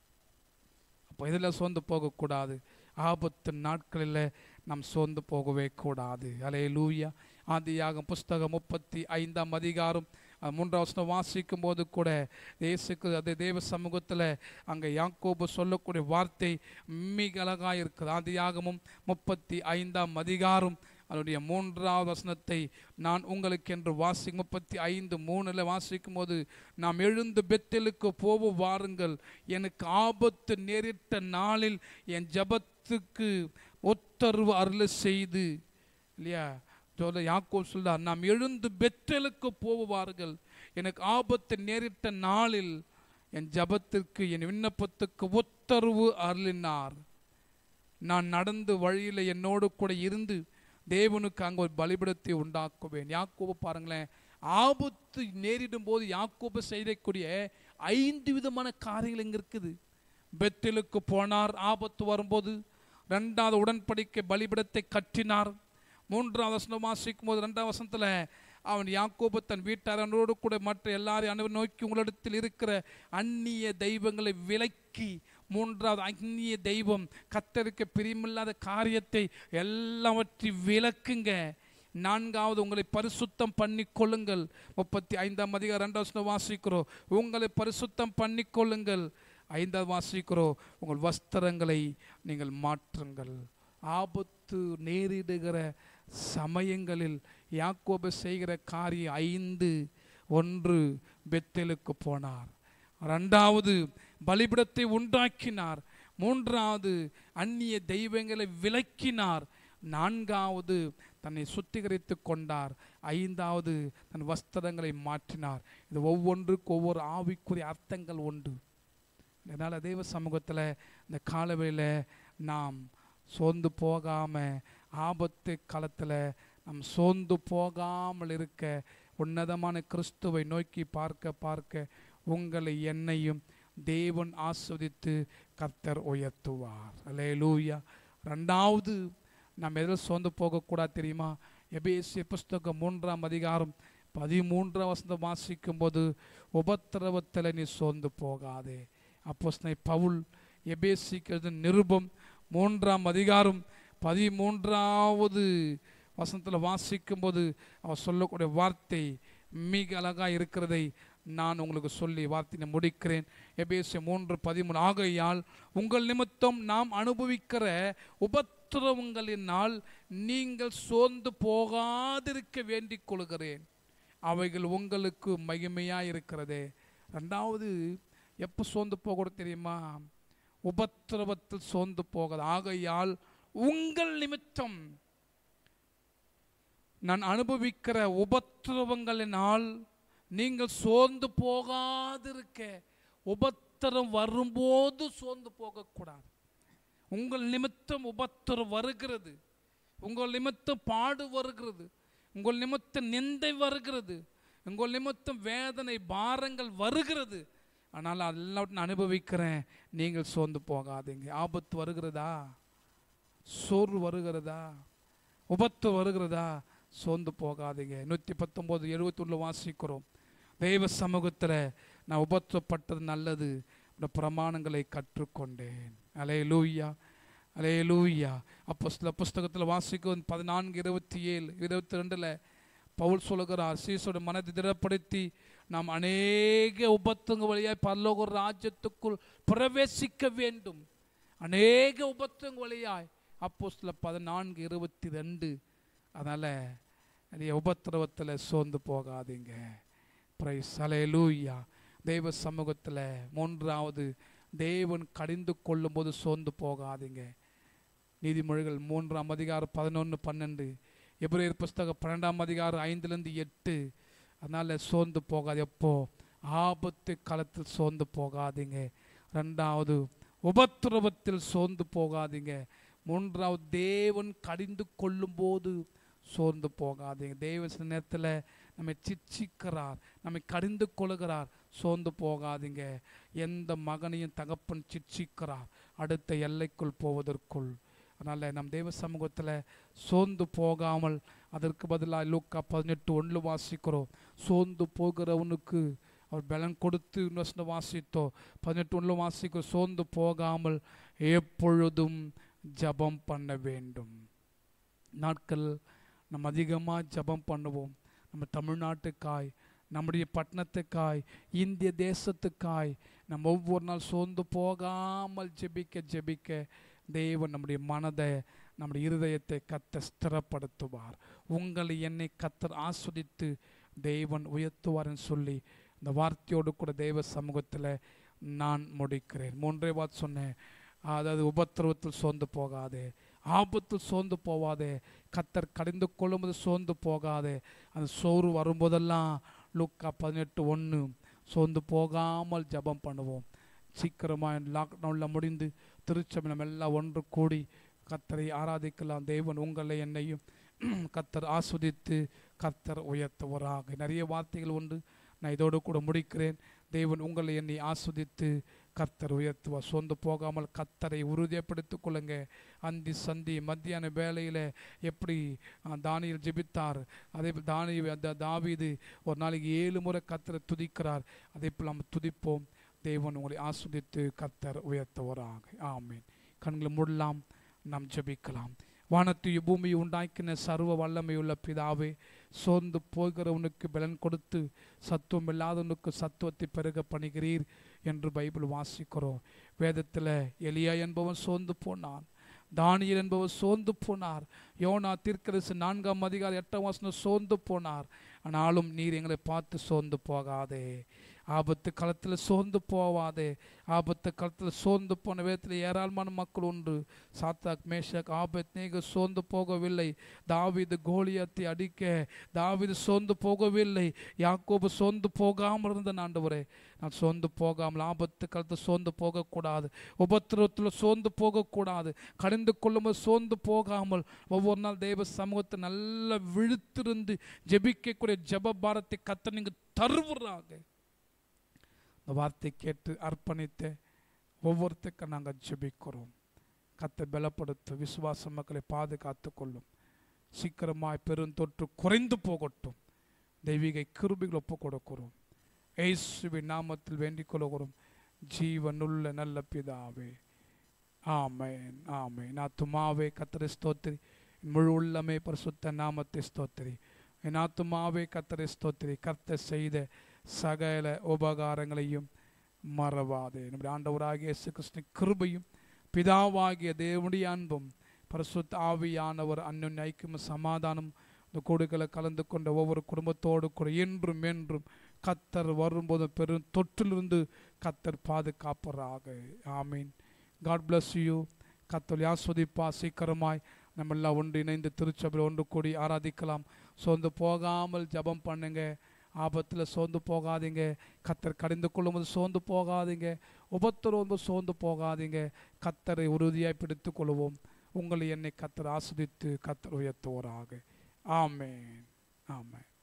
அப்போ இதில் சோர்ந்து போகக்கூடாது ஆபத்து நாட்களில் நாம் சோர்ந்து போகவே கூடாது அலே லூயா ஆதியாக புஸ்தகம் முப்பத்தி ஐந்தாம் அதிகாரம் அஹ், மூன்றாம் வசனம் வாசிக்கும் போது கூட தேசுக்கு அதே தேவ சமூகத்தில் அங்கே யாக்கோபு சொல்லக்கூடிய வார்த்தை மிக அழகாக இருக்குது ஆதியாகமும் முப்பத்தி ஐந்தாம் அதிகாரம் அதனுடைய மூன்றாவது வசனத்தை நான் உங்களுக்கு என்று வாசி முப்பத்தி ஐந்து மூணில் வாசிக்கும் போது நாம் எழுந்து பெத்தலுக்கு போவு வாருங்கள் எனக்கு ஆபத்து நேரிட்ட நாளில் என் ஜபத்துக்கு ஒத்தருவு அருள் செய்து இல்லையா சொல்ல யாக்கோ சொல்றார் நாம் எழுந்து பெத்தலுக்கு போவார்கள் எனக்கு ஆபத்து நேரிட்ட நாளில் என் ஜபத்திற்கு என் விண்ணப்பத்துக்கு ஒத்தருவு அருளினார் நான் நடந்து வழியில் என்னோடு கூட இருந்து தேவனுக்கு அங்கே ஒரு பலிபடத்தை உண்டாக்குவேன் யாக்கோபு பாருங்களேன் ஆபத்து நேரிடும் போது யாக்கோபு செய்யக்கூடிய ஐந்து விதமான காரியங்கள் இங்கே இருக்குது பெத்திலுக்கு போனார் ஆபத்து வரும்போது ரெண்டாவது உடன்படிக்கை பலிபடத்தை கட்டினார் மூன்றாவது வசனம் வாசிக்கும் போது ரெண்டாவது வசனத்தில் அவன் யாக்கோபு தன் வீட்டாரனோடு கூட மற்ற எல்லாரையும் அனைவரும் நோக்கி உங்களிடத்தில் இருக்கிற அந்நிய தெய்வங்களை விலக்கி மூன்றாவது அந்நிய தெய்வம் கத்தருக்கு பிரியமில்லாத காரியத்தை எல்லாவற்றையும் விலக்குங்க நான்காவது உங்களை பரிசுத்தம் பண்ணி கொள்ளுங்கள் முப்பத்தி ஐந்தாம் அதிகாரம் ரெண்டாவது வசனம் வாசிக்கிறோம் உங்களை பரிசுத்தம் பண்ணி கொள்ளுங்கள் ஐந்தாவது வாசிக்கிறோம் உங்கள் வஸ்திரங்களை நீங்கள் மாற்றுங்கள் ஆபத்து நேரிடுகிற சமயங்களில் யாக்கோபு செய்கிற காரியம் ஐந்து ஒன்று பெத்தேலுக்கு போனார் ரெண்டாவது பலிபிடத்தை உண்டாக்கினார் மூன்றாவது அந்நிய தெய்வங்களை விலக்கினார் நான்காவது தன்னை சுத்திகரித்து கொண்டார் ஐந்தாவது தன் வஸ்திரங்களை மாற்றினார் இது ஒவ்வொன்றுக்கு ஒவ்வொரு ஆவிக்குரிய அர்த்தங்கள் உண்டு அதனால் தெய்வ சமூகத்தில் இந்த காலவேளையில் நாம் சோர்ந்து போகாமல் ஆபத்து காலத்தில் நாம் சோர்ந்து போகாமல் இருக்க உன்னதமான கிறிஸ்துவை நோக்கி பார்க்க பார்க்க உங்களை என்னையும் தேவன் ஆஸ்வதித்து கர்த்தர் உயர்த்துவார் அல்லேலூயா ரெண்டாவது நாம் எதில் சோர்ந்து போகக்கூடாது தெரியுமா எபேசிய புஸ்தகம் மூன்றாம் அதிகாரம் பதிமூன்றாம் வசனம் வாசிக்கும் போது உபத்திரவத்தில் நீ சோர்ந்து போகாதே அப்போ பவுல் எபேசிக்கிறது நிருபம் மூன்றாம் அதிகாரம் பதிமூன்றாவது வசனத்தில் வாசிக்கும்போது அவர் சொல்லக்கூடிய வார்த்தை மிக அழகாக இருக்கிறதை நான் உங்களுக்கு சொல்லி வார்த்தையை முடிக்கிறேன் எபேசிய மூன்று பதிமூணு ஆகையால் உங்கள் நிமித்தம் நாம் அனுபவிக்கிற உபத்திரவங்களினால் நீங்கள் சோர்ந்து போகாதிருக்க வேண்டிக் கொள்கிறேன் அவைகள் உங்களுக்கு மகிமையாக இருக்கிறதே ரெண்டாவது எப்போ சோர்ந்து போகக்கூட தெரியுமா உபத்திரவத்தில் சோர்ந்து போகாது ஆகையால் உங்கள் நிமித்தம் நான் அனுபவிக்கிற உபத்திரவங்களினால் நீங்கள் சோர்ந்து போகாதிருக்க உபத்திரம் வரும்போது சோர்ந்து போகக்கூடாது உங்கள் நிமித்தம் உபத்திரம் வருகிறது உங்கள் நிமித்தம் பாடு வருகிறது உங்கள் நிமித்தம் நிந்தை வருகிறது உங்கள் நிமித்தம் வேதனை பாரங்கள் வருகிறது ஆனால் அதெல்லாம் நான் அனுபவிக்கிறேன் நீங்கள் சோர்ந்து போகாதீங்க ஆபத்து வருகிறதா சோர்வு வருகிறதா உபத்து வருகிறதா சோர்ந்து போகாதீங்க நூற்றி பத்தொம்போது எழுபத்தி வாசிக்கிறோம் தெய்வ சமூகத்தில் நான் உபத்துவப்பட்டது நல்லது இந்த பிரமாணங்களை கற்றுக்கொண்டேன் அலே லூயா அலே லூயா அப்போ சில புஸ்தகத்தில் வாசிக்கும் பதினான்கு இருபத்தி ஏழு இருபத்தி ரெண்டில் பவுல் சொல்லுகிறார் சீசோட மனதை திடப்படுத்தி நாம் அநேக உபத்துங்க வழியாய் பரலோக ராஜ்யத்துக்குள் பிரவேசிக்க வேண்டும் அநேக உபத்துங்க வழியாய் அப்போ சில பதினான்கு இருபத்தி ரெண்டு அதனால் நிறைய உபத்திரவத்தில் சோர்ந்து போகாதீங்க பிரைஸ் அலையலூயா தெய்வ சமூகத்தில் மூன்றாவது தேவன் கடிந்து கொள்ளும்போது சோர்ந்து போகாதீங்க நீதிமொழிகள் மூன்றாம் அதிகாரம் பதினொன்று பன்னெண்டு எபிரேயர் புஸ்தகம் பன்னெண்டாம் அதிகாரம் ஐந்துலேருந்து எட்டு அதனால் சோர்ந்து போகாது எப்போ ஆபத்து காலத்தில் சோர்ந்து போகாதீங்க ரெண்டாவது உபத்திரவத்தில் சோர்ந்து போகாதீங்க மூன்றாவது தேவன் கடிந்து கொள்ளும்போது சோர்ந்து போகாதீங்க தேவன் சில நேரத்தில் நம்மை சிச்சிக்கிறார் நம்மை கடிந்து கொள்கிறார் சோர்ந்து போகாதீங்க எந்த மகனையும் தகப்பன் சிச்சிக்கிறார் அடுத்த எல்லைக்குள் போவதற்குள் அதனால் நம் தெய்வ சமூகத்தில் சோர்ந்து போகாமல் அதற்கு பதிலாக லூக்கா பதினெட்டு ஒன்று வாசிக்கிறோம் சோர்ந்து போகிறவனுக்கு அவர் பலன் கொடுத்து இன்னொரு வாசித்தோ பதினெட்டு ஒன்று வாசிக்கிறோம் சோர்ந்து போகாமல் எப்பொழுதும் ஜபம் பண்ண வேண்டும் நாட்கள் நம்ம அதிகமாக ஜபம் பண்ணுவோம் நம்ம தமிழ்நாட்டுக்காய் நம்முடைய பட்டணத்துக்காய் இந்திய தேசத்துக்காய் நம்ம ஒவ்வொரு நாள் சோர்ந்து போகாமல் ஜெபிக்க ஜெபிக்க தேவன் நம்முடைய மனதை நம்முடைய இருதயத்தை கத்த ஸ்திரப்படுத்துவார் உங்களை என்னை கத்தர் ஆஸ்வதித்து தேவன் உயர்த்துவார்னு சொல்லி இந்த வார்த்தையோடு கூட தெய்வ சமூகத்தில் நான் முடிக்கிறேன் மூன்றே வார்த்தை சொன்னேன் அதாவது உபத்திரவத்தில் சோர்ந்து போகாதே ஆபத்தில் சோர்ந்து போகாதே கத்தர் கடிந்து கொள்ளும்போது சோர்ந்து போகாதே அந்த சோறு வரும்போதெல்லாம் லுக்கா பதினெட்டு ஒன்று சோர்ந்து போகாமல் ஜெபம் பண்ணுவோம் சீக்கிரமாக லாக்டவுனில் முடிந்து திருச்சபை நம்ம எல்லாம் ஒன்று கூடி கத்தரை ஆராதிக்கலாம் தேவன் உங்களை என்னையும் கத்தர் ஆஸ்வதித்து கத்தர் உயர்த்துவராக நிறைய வார்த்தைகள் உண்டு நான் இதோடு கூட முடிக்கிறேன் தேவன் உங்களை என்னை ஆஸ்வதித்து கர்த்தர் உயர்த்துவார் சோர்ந்து போகாமல் கத்தரை உறுதியப்படுத்திக் கொள்ளுங்க அந்தி சந்தி மத்தியான வேளையில் எப்படி ஆ, தானியேல் ஜெபித்தார் அதே போல் தானி அந்த தாவீது ஒரு நாளைக்கு ஏழு முறை கத்தரை துதிக்கிறார் அதே போல் நம்ம துதிப்போம் தேவன் உங்களை ஆஸ்வதித்து கர்த்தர் உயர்த்துவராக ஆமீன் கண்களை மூடலாம் நாம் ஜெபிக்கலாம் வானத்தையும் பூமியை உண்டாக்கின சர்வ வல்லமையுள்ள பிதாவே சோர்ந்து போகிறவனுக்கு பலன் கொடுத்து சத்துவம் இல்லாதவனுக்கு சத்துவத்தை பெருக பண்ணுகிறீர் என்று பைபிள் வாசிக்கிறோம் வேதத்தில் எலியா என்பவன் சோர்ந்து போனான் தானியல் என்பவர் சோர்ந்து போனார் யோனா தீர்க்கரசு நான்காம் அதிகாரம் எட்டாம் வாசனம் சோர்ந்து போனார் ஆனாலும் நீர் எங்களை பார்த்து சோர்ந்து போகாதே ஆபத்து காலத்தில் சோர்ந்து போவாதே ஆபத்து காலத்தில் சோர்ந்து போன வேதத்தில் ஏராளமான மக்கள் உண்டு சாத்தாக் மேஷக் ஆபத் நேக சோர்ந்து போகவில்லை தாவீது கோலியத்தை அடிக்க தாவீது சோர்ந்து போகவில்லை யாக்கோபு சோர்ந்து போகாமல் இருந்த ஆண்டவரே நான் சோர்ந்து போகாமல் ஆபத்து காலத்தில் சோர்ந்து போகக்கூடாது உபத்திரவத்தில் சோர்ந்து போகக்கூடாது கடிந்து கொள்ளும்போது சோர்ந்து போகாமல் ஒவ்வொரு நாள் தெய்வ சமூகத்தை நல்லா விழுத்திருந்து ஜெபிக்கக்கூடிய ஜெப பாரத்தை கத்த நீங்க தருவுறாங்க இந்த வார்த்தை கேட்டு அர்ப்பணித்த ஒவ்வொருத்தருக்கும் நாங்கள் ஜெபிக்கிறோம் கத்தை பலப்படுத்த விசுவாச மக்களை பாதுகாத்து கொள்ளும் சீக்கிரமாய் பெருந்தொற்று குறைந்து போகட்டும் தெய்வீக கிருபிகள் ஒப்பு கொடுக்கிறோம் இயேசுவின் நாமத்தில் வேண்டிக் கொள்கிறோம் ஜீவனுள்ள நல்ல பிதாவே ஆமென் ஆமென் ஆத்துமாவே கத்தரை ஸ்தோத்திரி என் முழு உள்ளமே பரிசுத்த நாமத்தை ஸ்தோத்திரி என் ஆத்துமாவே கத்தரை ஸ்தோத்திரி கர்த்தர் செய்த சகல உபகாரங்களையும் மறவாதே நம்முடைய ஆண்டவராகிய இயேசு கிறிஸ்து கிருபையும் பிதாவாகிய தேவனுடைய அன்பும் பரிசுத்த ஆவியானவர் அன்னும் ஐக்கியமும் சமாதானம் இந்த கூடுகளை கலந்து கொண்ட ஒவ்வொரு குடும்பத்தோடு கூட என்றும் என்றும் கத்தர் வரும்போது பெரும் தொற்றிலிருந்து கத்தர் பாதுகாப்பராக ஆமீன் காட் bless யூ கத்தர் ஆஸ்வதிப்பா சீக்கிரமாய் நம்ம எல்லாம் ஒன்று இணைந்து திருச்சபையில் ஒன்று கூடி ஆராதிக்கலாம் சோர்ந்து போகாமல் ஜெபம் பண்ணுங்க ஆபத்தில் சோர்ந்து போகாதீங்க கத்தர் கடிந்து கொள்ளும்போது சோர்ந்து போகாதீங்க உபத்திரம் சோர்ந்து போகாதீங்க கத்தரை உறுதியாய் பிடித்துக் கொள்வோம் உங்களை என்னை கத்தர் ஆஸ்வதித்து கத்தர் உயர்த்துவோராக ஆமென் ஆமென்